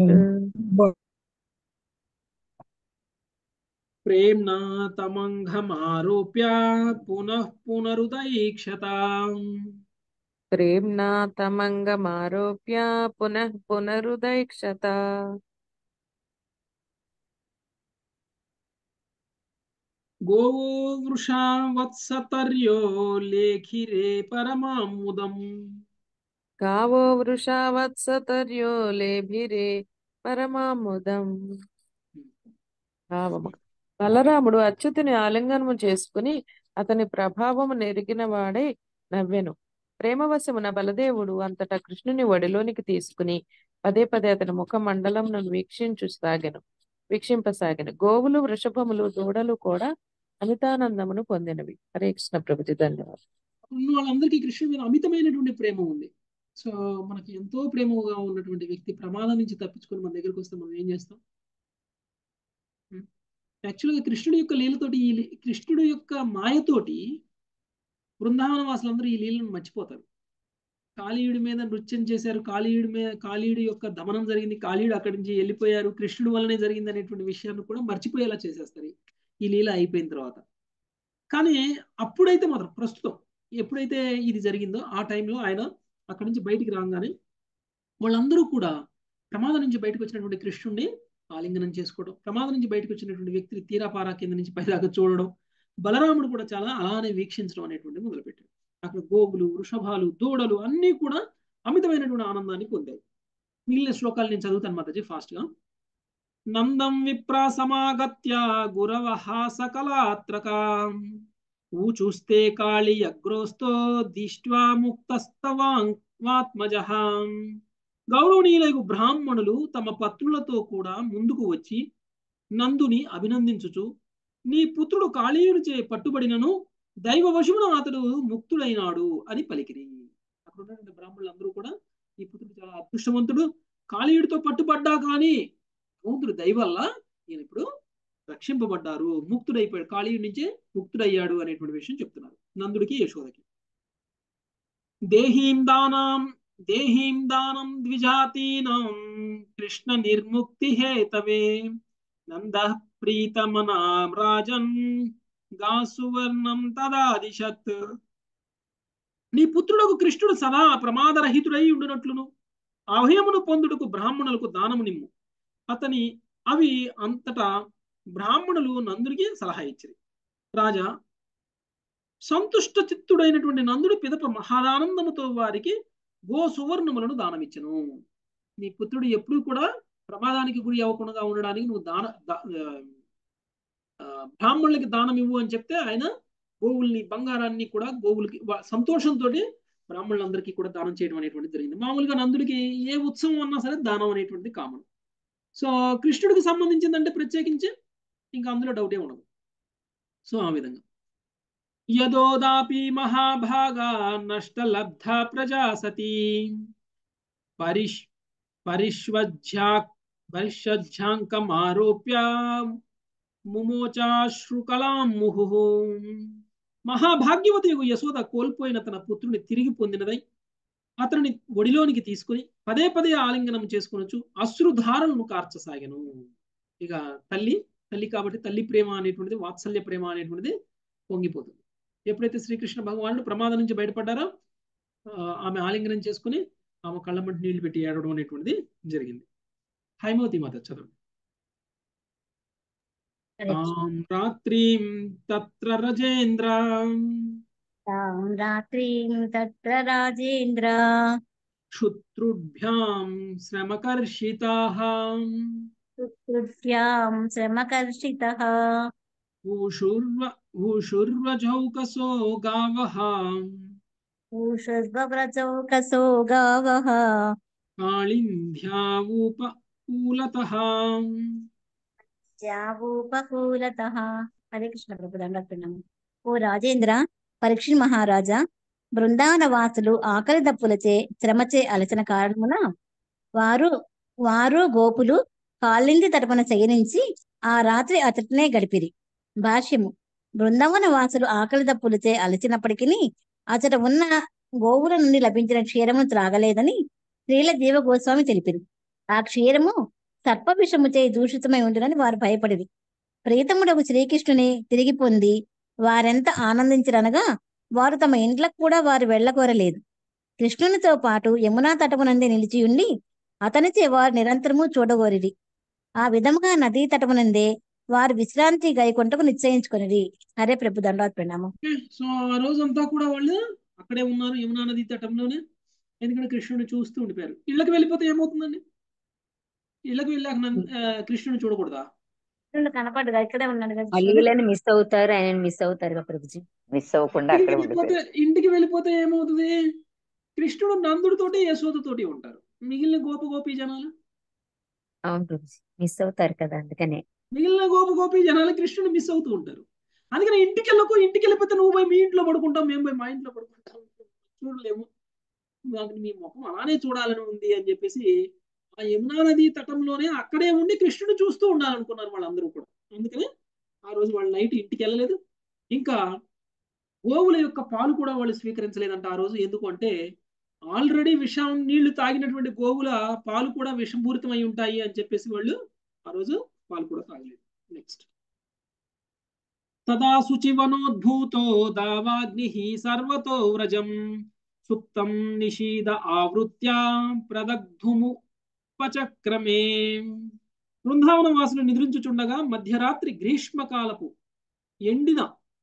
ప్రేమ్నా తమంఘమారోప్య పునః పునరుదైక్షత ప్రేమ్నా తమంగమారోప్య పునః పునరుదైక్షత గోవో వృషా వత్సతర్యో లేఖిరే పరమాముదం గావో వృషా వత్సతర్యో లేభిరే పరమాముదం భావము బలరాముడు అచ్యుతుని ఆలింగనము చేసుకుని అతని ప్రభావము నెరిగిన వాడై నవ్వెను ప్రేమవశమున బలదేవుడు అంతటా కృష్ణుని ఒడిలోనికి తీసుకుని పదే పదే అతని ముఖ మండలంను వీక్షించు సాగెను వీక్షింపసాగెను గోవులు వృషభములు దూడలు కూడా అమితానందమును పొందినవి హరే కృష్ణ ప్రభుజీ ధన్యవాదాలు ఉన్న వాళ్ళందరికీ కృష్ణుడి మీద అమితమైనటువంటి ప్రేమ ఉంది సో మనకి ఎంతో ప్రేమగా ఉన్నటువంటి వ్యక్తి ప్రమాదం నుంచి తప్పించుకొని మన దగ్గరికి వస్తే మనం ఏం చేస్తాం యాక్చువల్గా కృష్ణుడి యొక్క లీలతోటి ఈ లీ- కృష్ణుడి యొక్క మాయతోటి బృందావన వాసులందరూ ఈ లీలను మర్చిపోతారు కాళీయుడి మీద నృత్యం చేశారు కాళీయుడి మీద కాళీయుడి యొక్క దమనం జరిగింది కాళీయుడు అక్కడి నుంచి వెళ్ళిపోయారు కృష్ణుడి వల్లనే జరిగింది అనేటువంటి విషయాన్ని కూడా మర్చిపోయేలా చేసేస్తారు ఈ లీల అయిపోయిన తర్వాత కానీ అప్పుడైతే మాత్రం ప్రస్తుతం ఎప్పుడైతే ఇది జరిగిందో ఆ టైంలో ఆయన అక్కడి నుంచి బయటికి రాగానే వాళ్ళందరూ కూడా ప్రమాదం నుంచి బయటకు వచ్చినటువంటి కృష్ణుడిని ఆలింగనం చేసుకోవడం ప్రమాదం నుంచి బయటకు వచ్చినటువంటి వ్యక్తిని తీరాపారా కింద నుంచి పైదాకా చూడడం బలరాముడు కూడా చాలా అలానే వీక్షించడం అనేటువంటిది మొదలుపెట్టాడు అక్కడ గోవులు వృషభాలు దూడలు అన్నీ కూడా అమితమైనటువంటి ఆనందాన్ని పొందాయి మిగిలిన శ్లోకాలు నేను చదువుతాను మాతాజీ ఫాస్ట్ గా నందం విప్రా సమాగత్య గురవ సకలాత్రక ఊచుస్తే కాళి అగ్రోస్తో దిష్ట్వా ముక్తస్తవాత్మజ గౌరవనీయులకు బ్రాహ్మణులు తమ పత్రులతో కూడా ముందుకు వచ్చి నందుని అభినందించుచు నీ పుత్రుడు కాళీయునిచే పట్టుబడినను దైవ వశమున అతడు ముక్తుడైనాడు అని పలికిరి అక్కడ ఉన్నటువంటి బ్రాహ్మణులందరూ కూడా ఈ పుత్రుడు చాలా అదృష్టవంతుడు కాళీయుడితో పట్టుబడ్డా కానీ భగవంతుడు దయవల్ల ఈయన ఇప్పుడు రక్షింపబడ్డారు ముక్తుడైపోయాడు కాళీయుడి నుంచే ముక్తుడయ్యాడు అనేటువంటి విషయం చెప్తున్నారు నందుడికి యశోదకి దేహీం దానం దేహీం దానం ద్విజాతీనం కృష్ణ నిర్ముక్తి హేతవే నంద ప్రీతమనాం రాజన్ గాసువర్ణం తదాదిశత్ నీ పుత్రుడకు కృష్ణుడు సదా ప్రమాదరహితుడై ఉండునట్లును అభయమును పొందుటకు బ్రాహ్మణులకు దానము నిమ్ము అతని అవి అంతటా బ్రాహ్మణులు నందుడికి సలహా ఇచ్చిరి రాజా సంతుష్ట చిత్తుడైనటువంటి నందుడు పిదప మహాదానందముతో వారికి గో సువర్ణములను దానమిచ్చను నీ పుత్రుడు ఎప్పుడు కూడా ప్రమాదానికి గురి అవ్వకుండా ఉండడానికి నువ్వు దాన దా- ఆ, బ్రాహ్మణులకి దానం ఇవ్వు అని చెప్తే ఆయన గోవుల్ని బంగారాన్ని కూడా గోవులకి వా- సంతోషంతో బ్రాహ్మణులందరికీ కూడా దానం చేయడం అనేటువంటిది జరిగింది మామూలుగా నందుడికి ఏ ఉత్సవం అన్నా సరే దానం అనేటువంటిది కామన్ సో కృష్ణుడికి సంబంధించిందంటే ప్రత్యేకించి ఇంకా అందులో డౌటే ఉండదు సో ఆ విధంగా యదోదాపి మహాభాగా నష్టలబ్ధ ప్రజా సతీ పరిష్ పరిష్వజ్జా పరిషజ్జాంకమారోప్య ముమోచాశ్రుకలాం ముహు మహాభాగ్యవతి యశోద కోల్పోయిన తన పుత్రుని తిరిగి పొందినదై అతనిని ఒడిలోనికి తీసుకుని పదే పదే ఆలింగనం చేసుకొనొచ్చు అశ్రుధారలను కార్చసాగను ఇక తల్లి తల్లి కాబట్టి తల్లి ప్రేమ అనేటువంటిది వాత్సల్య ప్రేమ అనేటువంటిది పొంగిపోతుంది ఎప్పుడైతే శ్రీకృష్ణ భగవానుడు ప్రమాదం నుంచి బయటపడ్డారో ఆ, ఆమె ఆలింగనం చేసుకుని ఆమె కళ్ళమంటి నీళ్లు పెట్టి ఏడవడం అనేటువంటిది జరిగింది హైమవతి మాత చదువు తాం రాత్రిం తత్ర రజేంద్ర తాం రాత్రిం తత్ర రాజేంద్ర క్షుత్రుభ్యాం శ్రమకర్షితాః శుశ్రుత్యాం శ్రమకర్షితః ఊషుర్వ ఊషుర్వజౌకసో గావః ఊషుర్వవ్రజౌకసో గావః కాళింధ్యావూప కూలతః జావూపకూలతః హరే కృష్ణ ప్రభు దండతున్నాము ఓ రాజేంద్ర పరీక్ష మహారాజా బృందావన వాసులు ఆకలి దప్పులచే శ్రమచే అలసిన కారణమున వారు వారు గోపులు కాళ్ళింది తరపున శయనించి ఆ రాత్రి అతటినే గడిపిరి భాష్యము బృందావన వాసులు ఆకలి దప్పులచే అలసినప్పటికీ అతడు ఉన్న గోవుల నుండి లభించిన క్షీరమును త్రాగలేదని శ్రీల జీవ గోస్వామి తెలిపిరి ఆ క్షీరము సర్ప విషముచే దూషితమై ఉంటుందని వారు భయపడిరి ప్రీతముడకు శ్రీకృష్ణుని తిరిగి పొంది వారెంత ఆనందించరనగా వారు తమ ఇంట్లకు కూడా వారు వెళ్ళకోరలేదు కృష్ణునితో పాటు యమునా తటమునందే నిలిచి ఉండి అతనిచే వారు నిరంతరము చూడగోరిరి ఆ విధముగా నదీ తటమునందే వారు విశ్రాంతి గైకొంటకు నిశ్చయించుకొనిరి హరే ప్రభు దండవత్ ప్రణామం సో ఆ రోజంతా కూడా వాళ్ళు అక్కడే ఉన్నారు యమునా నది తటంలోనే ఎందుకంటే కృష్ణుని చూస్తూ ఉండిపోయారు ఇళ్ళకి వెళ్ళిపోతే ఏమవుతుందండి ఇళ్ళకి వెళ్ళాక నం- ఆ, కృష్ణుని చూడకూడదా కృష్ణుడు కనపడగా ఇక్కడే ఉన్నాడు కదా మళ్ళీ వీళ్ళని మిస్ అవుతారు ఆయన మిస్ అవుతారు కదా ప్రభుజీ మిస్ అవ్వకుండా ఇంటికి అక్కడే వెళ్ళిపోతే ఉండిపోయారు ఇంటికి వెళ్ళిపోతే ఏమవుతుంది కృష్ణుడు నందుడితోటి యశోదతోటి ఉంటారు మిగిలిన గోప గోపి జనాలు అవును ప్రభుజీ మిస్ అవుతారు కదా అందుకనే మిగిలిన గోప గోపి జనాలు కృష్ణుడు మిస్ అవుతూ ఉంటారు అందుకని ఇంటికి వెళ్ళకు ఇంటికి వెళ్ళిపోతే నువ్వు పోయి మీ ఇంట్లో పడుకుంటాం మేము పోయి మా ఇంట్లో పడుకుంటాం చూడలేము నాకు మీ ముఖం అలానే చూడాలని ఉంది అని చెప్పేసి ఆ యమునా నది తటంలోనే అక్కడే ఉండి కృష్ణుడు చూస్తూ ఉండాలనుకున్నారు వాళ్ళందరూ కూడా అందుకని ఆ రోజు వాళ్ళు నైట్ ఇంటికి వెళ్ళలేదు ఇంకా గోవుల యొక్క పాలు కూడా వాళ్ళు స్వీకరించలేదంట ఆ రోజు ఎందుకు అంటే ఆల్రెడీ విషం నీళ్లు తాగినటువంటి గోవుల పాలు కూడా విషపూరితమై ఉంటాయి అని చెప్పేసి వాళ్ళు ఆ రోజు పాలు కూడా తాగలేదు నెక్స్ట్ తదా శుచివనోద్భూతో దావాగ్ని సర్వతో వ్రజం సుప్తం నిషీద ఆవృత్య ప్రదగ్ధుము ఉపచక్రమే బృందావన వాసులు నిద్రించుచుండగా మధ్యరాత్రి గ్రీష్మకాలపు ఎండిన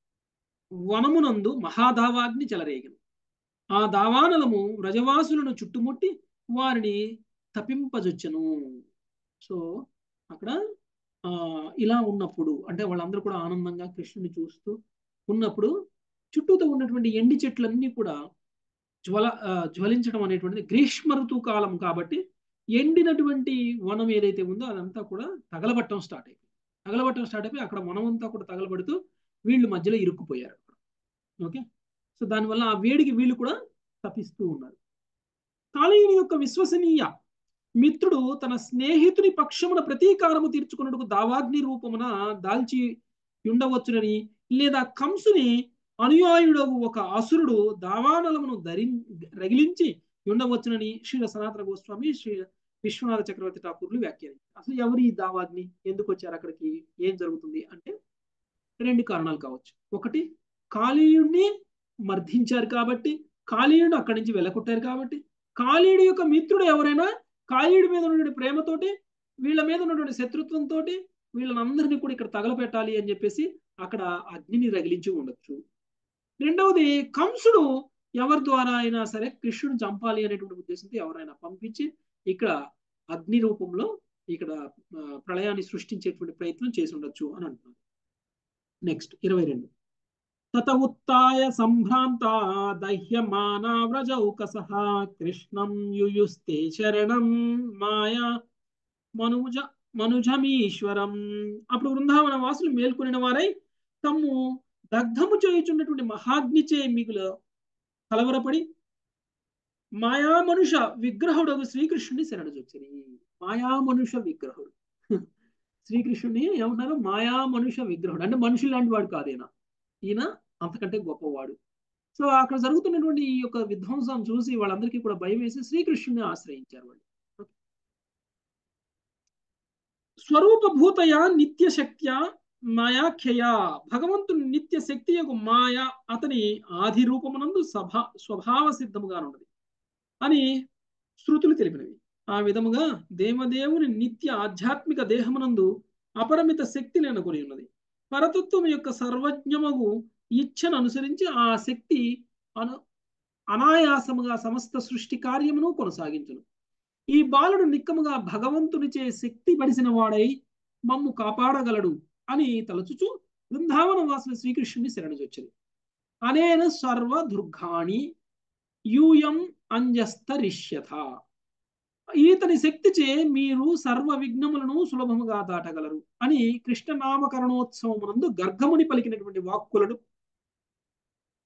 వనమునందు మహాదావాగ్ని చెలరేగిన ఆ దావానలము వ్రజవాసులను చుట్టుముట్టి వారిని తపింపజొచ్చెను సో అక్కడ ఆ ఇలా ఉన్నప్పుడు అంటే వాళ్ళందరూ కూడా ఆనందంగా కృష్ణుని చూస్తూ ఉన్నప్పుడు చుట్టూతో ఉన్నటువంటి ఎండి చెట్లన్నీ కూడా జ్వల ఆ, జ్వలించడం అనేటువంటిది గ్రీష్మ ఋతువు కాలం కాబట్టి ఎండినటువంటి వనం ఏదైతే ఉందో అదంతా కూడా తగలబట్టడం స్టార్ట్ అయిపోయింది తగలబట్టడం స్టార్ట్ అయిపోయి అక్కడ వనం అంతా కూడా తగలబడుతూ వీళ్ళు మధ్యలో ఇరుక్కుపోయారు ఓకే సో దానివల్ల ఆ వేడికి వీళ్ళు కూడా తప్పిస్తూ ఉన్నారు కాళీయుని యొక్క విశ్వసనీయ మిత్రుడు తన స్నేహితుని పక్షమున ప్రతీకారము తీర్చుకున్నట్టుకు దావాగ్ని రూపమున దాల్చి ఉండవచ్చునని లేదా కంసుని అనుయాయుడవు ఒక అసురుడు దావానలమును ధరి రగిలించి ఉండవచ్చునని శ్రీ సనాతన గోస్వామి శ్రీ విశ్వనాథ చక్రవర్తి ఠాకూర్లు వ్యాఖ్యానించారు అసలు ఎవరు ఈ దావాగ్ని ఎందుకు వచ్చారు అక్కడికి ఏం జరుగుతుంది అంటే రెండు కారణాలు కావచ్చు ఒకటి కాళీయుణ్ణి మర్దించారు కాబట్టి కాళీయుడు అక్కడి నుంచి వెళ్ళగొట్టారు కాబట్టి కాళీయుడి యొక్క మిత్రుడు ఎవరైనా కాళీయుడి మీద ఉన్నటువంటి ప్రేమతోటి వీళ్ళ మీద ఉన్నటువంటి శత్రుత్వంతో వీళ్ళనందరినీ కూడా ఇక్కడ తగలపెట్టాలి అని చెప్పేసి అక్కడ అగ్నిని రగిలించి ఉండొచ్చు రెండవది కంసుడు ఎవరి ద్వారా అయినా సరే కృష్ణుని చంపాలి అనేటువంటి ఉద్దేశంతో ఎవరైనా పంపించి ఇక్కడ అగ్ని రూపంలో ఇక్కడ ఆ, ప్రళయాన్ని సృష్టించేటువంటి ప్రయత్నం చేసి ఉండొచ్చు అని అంటున్నారు నెక్స్ట్ ఇరవై రెండు తత ఉత్తాయ సంభ్రాంత దహ్యమానా వ్రజౌకసః కృష్ణం యుయుస్తే శరణం మాయా మనుజ మనుజమీశ్వరం అప్పుడు బృందావన వాసులు మేల్కొనిన వారై తమ్ము దగ్ధము చేయుచున్నటువంటి మహాగ్నిచే మిగుల కలవరపడి మాయా మనుష విగ్రహుడగు శ్రీకృష్ణుని శరణజొచ్చిరి మాయా మనుష విగ్రహుడు శ్రీకృష్ణుని ఏమన్నారు మాయా మనుష విగ్రహుడు అంటే మనుషులు లాంటి వాడు కాదేనా ఈయన అంతకంటే గొప్పవాడు సో అక్కడ జరుగుతున్నటువంటి ఈ యొక్క విధ్వంసం చూసి వాళ్ళందరికీ కూడా భయం వేసి శ్రీకృష్ణుని ఆశ్రయించారు వాళ్ళు స్వరూపభూతయ నిత్య శక్త్య మాయాఖ్యయ భగవంతుని నిత్య శక్తి యొక్క మాయ అతని ఆది రూపమునందు సభా స్వభావ సిద్ధముగా ఉన్నది అని శృతులు తెలిపినవి ఆ విధముగా దేవదేవుని నిత్య ఆధ్యాత్మిక దేహమునందు అపరిమిత శక్తి నెలకొని ఉన్నది పరతత్వం యొక్క సర్వజ్ఞమగు ఇచ్ఛను అనుసరించి ఆ శక్తి అను అనాయాసముగా సమస్త సృష్టి కార్యమును కొనసాగించును ఈ బాలుడు నిక్కముగా భగవంతునిచే శక్తి పడిసిన వాడై మమ్ము కాపాడగలడు అని తలచుచు బృందావన వాసుల శ్రీకృష్ణుని శరణజొచ్చింది అనేన సర్వ దుర్గాణి యూయం అంజస్తరిష్యథ ఈతని శక్తిచే మీరు సర్వ విఘ్నములను సులభముగా దాటగలరు అని కృష్ణ నామకరణోత్సవమునందు గర్గముని పలికినటువంటి వాక్కులను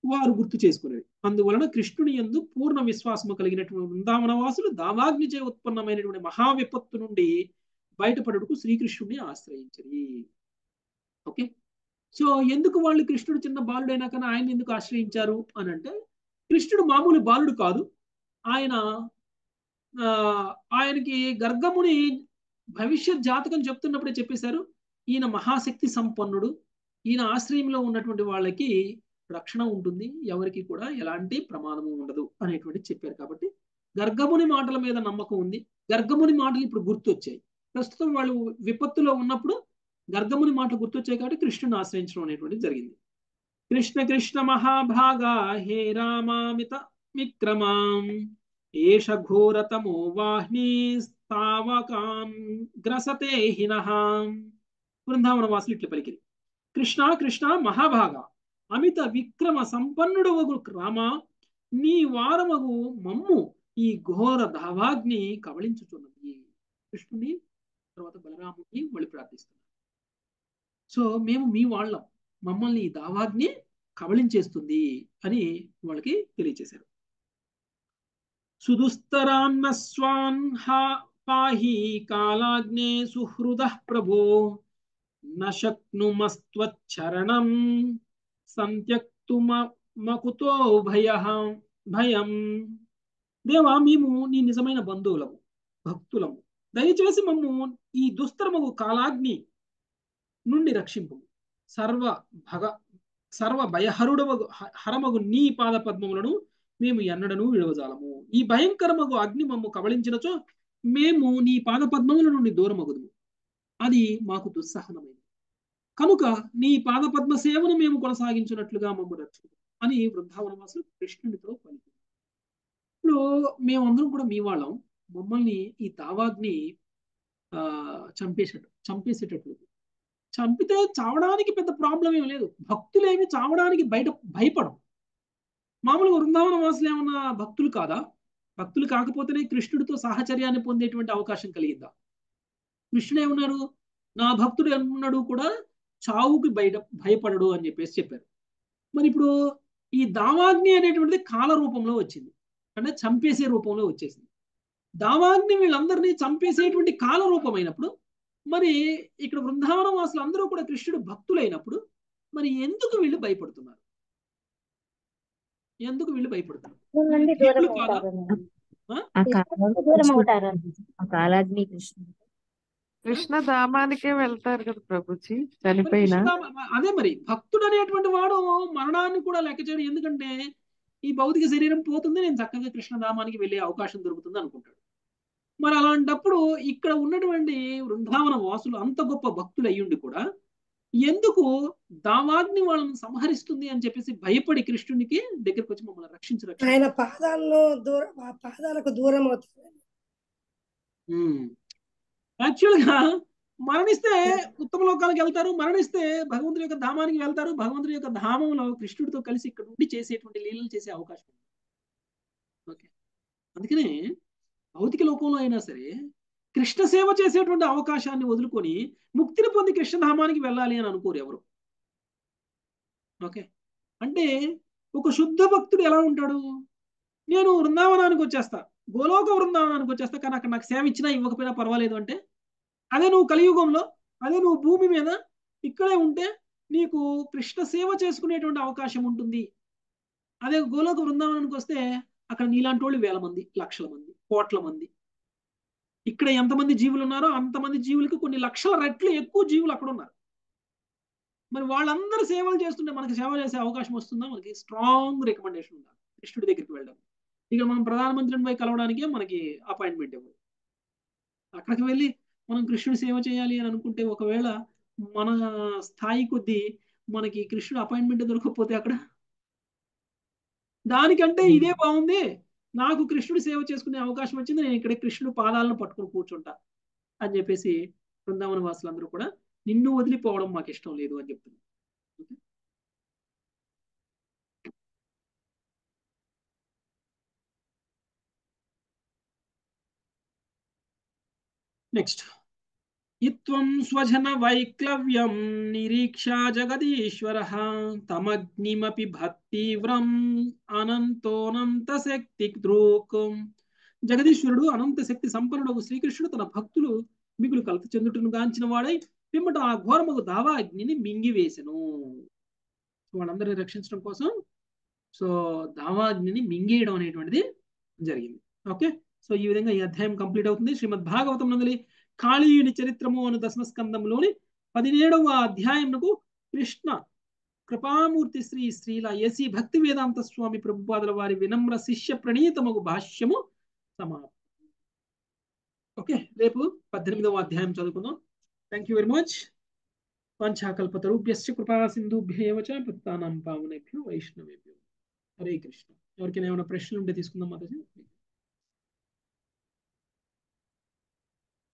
వారు గుర్తు చేసుకునేది అందువలన కృష్ణుని యందు పూర్ణ విశ్వాసము కలిగినటువంటి బృందావన వాసులు దావాగ్నిచే ఉత్పన్నమైనటువంటి మహా విపత్తు నుండి బయటపడుటకు శ్రీకృష్ణుడిని ఆశ్రయించరి ఓకే సో ఎందుకు వాళ్ళు కృష్ణుడు చిన్న బాలుడైనా కానీ ఆయన ఎందుకు ఆశ్రయించారు అని అంటే కృష్ణుడు మామూలు బాలుడు కాదు ఆయన ఆ, ఆయనకి గర్గముని భవిష్యత్ జాతకం చెప్తున్నప్పుడే చెప్పేశారు ఈయన మహాశక్తి సంపన్నుడు ఈయన ఆశ్రయంలో ఉన్నటువంటి వాళ్ళకి రక్షణ ఉంటుంది ఎవరికి కూడా ఎలాంటి ప్రమాదము ఉండదు అనేటువంటి చెప్పారు కాబట్టి గర్గముని మాటల మీద నమ్మకం ఉంది గర్గముని మాటలు ఇప్పుడు గుర్తొచ్చాయి ప్రస్తుతం వాళ్ళు విపత్తులో ఉన్నప్పుడు గర్గముని మాటలు గుర్తొచ్చాయి కాబట్టి కృష్ణుని ఆశ్రయించడం అనేటువంటిది జరిగింది కృష్ణ కృష్ణ మహాభాగా హే రామామిత విక్రమాం ఏష ఘోరతమో వాహ్ని స్థావకాన్ గ్రసతే హినః బృందావన వాసులు ఇట్లా పలికిరి కృష్ణ కృష్ణ మహాభాగ అమిత విక్రమ సంపన్నుడు వగు రామ నీ వారమగు మమ్ము ఈ ఘోర దావాగ్ని కబళించుచున్నది కృష్ణుని తర్వాత బలరాముని వాళ్ళు ప్రార్థిస్తున్నారు సో మేము మీ వాళ్ళం మమ్మల్ని ఈ దావాగ్ని కబళించేస్తుంది అని వాళ్ళకి తెలియచేశారు సుదుస్తరాన్న స్వాన్ హా పాహి కాలాగ్నే సుహృద ప్రభో న శక్నుమస్త్వచ్చరణం సంత్యక్తుమకుతో భయ భయం దేవా మేము నీ నిజమైన బంధువులము భక్తులము దయచేసి మమ్ము ఈ దుస్తరమగు కాలాగ్ని నుండి రక్షింపు సర్వ భగ సర్వ భయహరుడవగు హ- హరమగు నీ పాద పద్మములను మేము ఎన్నడను విడవజాలము ఈ భయంకరమగు అగ్ని మమ్ము కబళించినచో మేము నీ పాద పద్మముల నుండి దూరమగుదుము అది మాకు దుస్సహనమైనది కనుక నీ పాద పద్మ సేవను మేము కొనసాగించినట్లుగా మమ్ము రక్షించు అని వృద్ధావనవాసులు కృష్ణునితో పలికి ఇప్పుడు మేమందరం కూడా మీ వాళ్ళం మమ్మల్ని ఈ దావాగ్ని ఆ చంపేసేట చంపేసేటట్లు చంపితే చావడానికి పెద్ద ప్రాబ్లం ఏం లేదు భక్తులేమి చావడానికి బయట భయపడం మామూలుగా వృందావన వాసులు ఏమన్నా భక్తులు కాదా భక్తులు కాకపోతేనే కృష్ణుడితో సాహచర్యాన్ని పొందేటువంటి అవకాశం కలిగిందా కృష్ణుడు ఏమన్నారు నా భక్తుడు ఏమన్నాడు కూడా చావుకి బయట భయపడడు అని చెప్పేసి చెప్పారు మరి ఇప్పుడు ఈ దావాగ్ని అనేటువంటిది కాల రూపంలో వచ్చింది అంటే చంపేసే రూపంలో వచ్చేసింది దావాగ్ని వీళ్ళందరినీ చంపేసేటువంటి కాల రూపమైనప్పుడు మరి ఇక్కడ బృందావన వాసులు అందరూ కూడా కృష్ణుడు భక్తులైనప్పుడు మరి ఎందుకు వీళ్ళు భయపడుతున్నారు ఎందుకు వీళ్ళు భయపడుతున్నారు నుండి దూరం భీములు కాదా అవుతారని ఆ? ఆ కాలాగ్ని దూరం కృష్ణుడు అవుతారని ఆ కాలాగ్ని కృష్ణుడు కృష్ణ ధామానికే వెళ్తారు కదా ప్రభుజీ మరి చనిపోయినా కృష్ణధామ అదే మరి భక్తుడు అనేటువంటి వాడు మరణాన్ని కూడా లెక్క చేయడు ఎందుకంటే ఈ భౌతిక శరీరం పోతుంది నేను చక్కగా కృష్ణధామానికి వెళ్ళే అవకాశం దొరుకుతుంది అనుకుంటాడు మరి అలాంటప్పుడు ఇక్కడ ఉన్నటువంటి వృందావన వాసులు అంత గొప్ప భక్తులు అయ్యుండి కూడా ఎందుకు దావాగ్ని వాళ్ళని సంహరిస్తుంది అని చెప్పేసి భయపడి కృష్ణునికి దగ్గరకు వచ్చి మమ్మల్ని రక్షించి రక్షించి ఆయన పాదాలను దూరం ఆ పాదాలకు దూరం అవుతారు యాక్చువల్ గా మరణిస్తే ఉత్తమ లోకాలకు వెళ్తారు మరణిస్తే భగవంతుడి యొక్క ధామానికి వెళ్తారు భగవంతుడి యొక్క ధామంలో కృష్ణుడితో కలిసి ఇక్కడ ఉండి చేసేటువంటి లీలలు చేసే అవకాశం ఉంది ఓకే అందుకనే భౌతిక లోకంలో అయినా సరే కృష్ణ సేవ చేసేటువంటి అవకాశాన్ని వదులుకొని ముక్తిని పొంది కృష్ణధామానికి వెళ్ళాలి అని అనుకోరు ఎవరు ఓకే అంటే ఒక శుద్ధ భక్తుడు ఎలా ఉంటాడు నేను వృందావనానికి వచ్చేస్తా గోలోక వృందావనానికి వచ్చేస్తా కానీ అక్కడ నాకు సేవ ఇచ్చినా ఇవ్వకపోయినా పర్వాలేదు అంటే అదే నువ్వు కలియుగంలో అదే నువ్వు భూమి మీద ఇక్కడే ఉంటే నీకు కృష్ణ సేవ చేసుకునేటువంటి అవకాశం ఉంటుంది అదే గోలోక బృందావనానికి వస్తే అక్కడ నీలాంటి వాళ్ళు వేల మంది లక్షల మంది కోట్ల మంది ఇక్కడ ఎంతమంది జీవులు ఉన్నారో అంతమంది జీవులకి కొన్ని లక్షల రెట్లు ఎక్కువ జీవులు అక్కడ ఉన్నారు మరి వాళ్ళందరూ సేవలు చేస్తుంటే మనకి సేవ చేసే అవకాశం వస్తుందా మనకి స్ట్రాంగ్ రికమెండేషన్ ఉండాలి కృష్ణుడి దగ్గరికి వెళ్ళడం ఇక మనం ప్రధానమంత్రిని పోయి కలవడానికే మనకి అపాయింట్మెంట్ ఇవ్వదు అక్కడికి వెళ్ళి మనం కృష్ణుడి సేవ చేయాలి అని అనుకుంటే ఒకవేళ మన స్థాయి కొద్దీ మనకి కృష్ణుడు అపాయింట్మెంట్ దొరకకపోతే అక్కడ దానికంటే ఇదే బాగుంది నాకు కృష్ణుడి సేవ చేసుకునే అవకాశం వచ్చింది నేను ఇక్కడ కృష్ణుడు పాదాలను పట్టుకొని కూర్చుంటా అని చెప్పేసి బృందావన వాసులందరూ కూడా నిన్ను వదిలిపోవడం మాకు ఇష్టం లేదు అని చెప్తున్నారు ఓకే? నెక్స్ట్ ఇత్వం స్వజన వైక్లవ్యం నిరీక్షా జగదీశ్వర తమగ్నిమపి భక్తివ్రం అనంతోనంత శక్తి దృక్ జగదీశ్వరుడు అనంత శక్తి సంపన్నుడు శ్రీకృష్ణుడు తన భక్తులు మిగులు కలత చెందుటను గాంచిన వాడై పిమ్మట ఆ ఘోరముకు దావా అగ్నిని మింగివేసెను వాళ్ళందరినీ రక్షించడం కోసం సో దావా అగ్నిని మింగేయడం అనేటువంటిది జరిగింది ఓకే సో ఈ విధంగా ఈ అధ్యాయం కంప్లీట్ అవుతుంది శ్రీమద్ భాగవతం నందలి కాళీయుని చరిత్రము అను దశమస్కందంలోని పదిహేడవ అధ్యాయంకు కృష్ణ కృపామూర్తి శ్రీ శ్రీల ఎసి భక్తి వేదాంత స్వామి ప్రభుపాదుల వారి వినమ్ర శిష్య ప్రణీతమగు భాష్యము సమాప్తం ఓకే రేపు పద్దెనిమిదవ అధ్యాయం చదువుకుందాం థ్యాంక్ యూ వెరీ మచ్ పంచాకల్పతరుభ్యశ్చ కృపా సింధుభ్యేవ చ పత్తానాం పావనేభ్యో వైష్ణవేభ్యో హరే కృష్ణ ఎవరికైనా ఏమైనా ప్రశ్నలు ఉంటే తీసుకుందాం మాతాజీ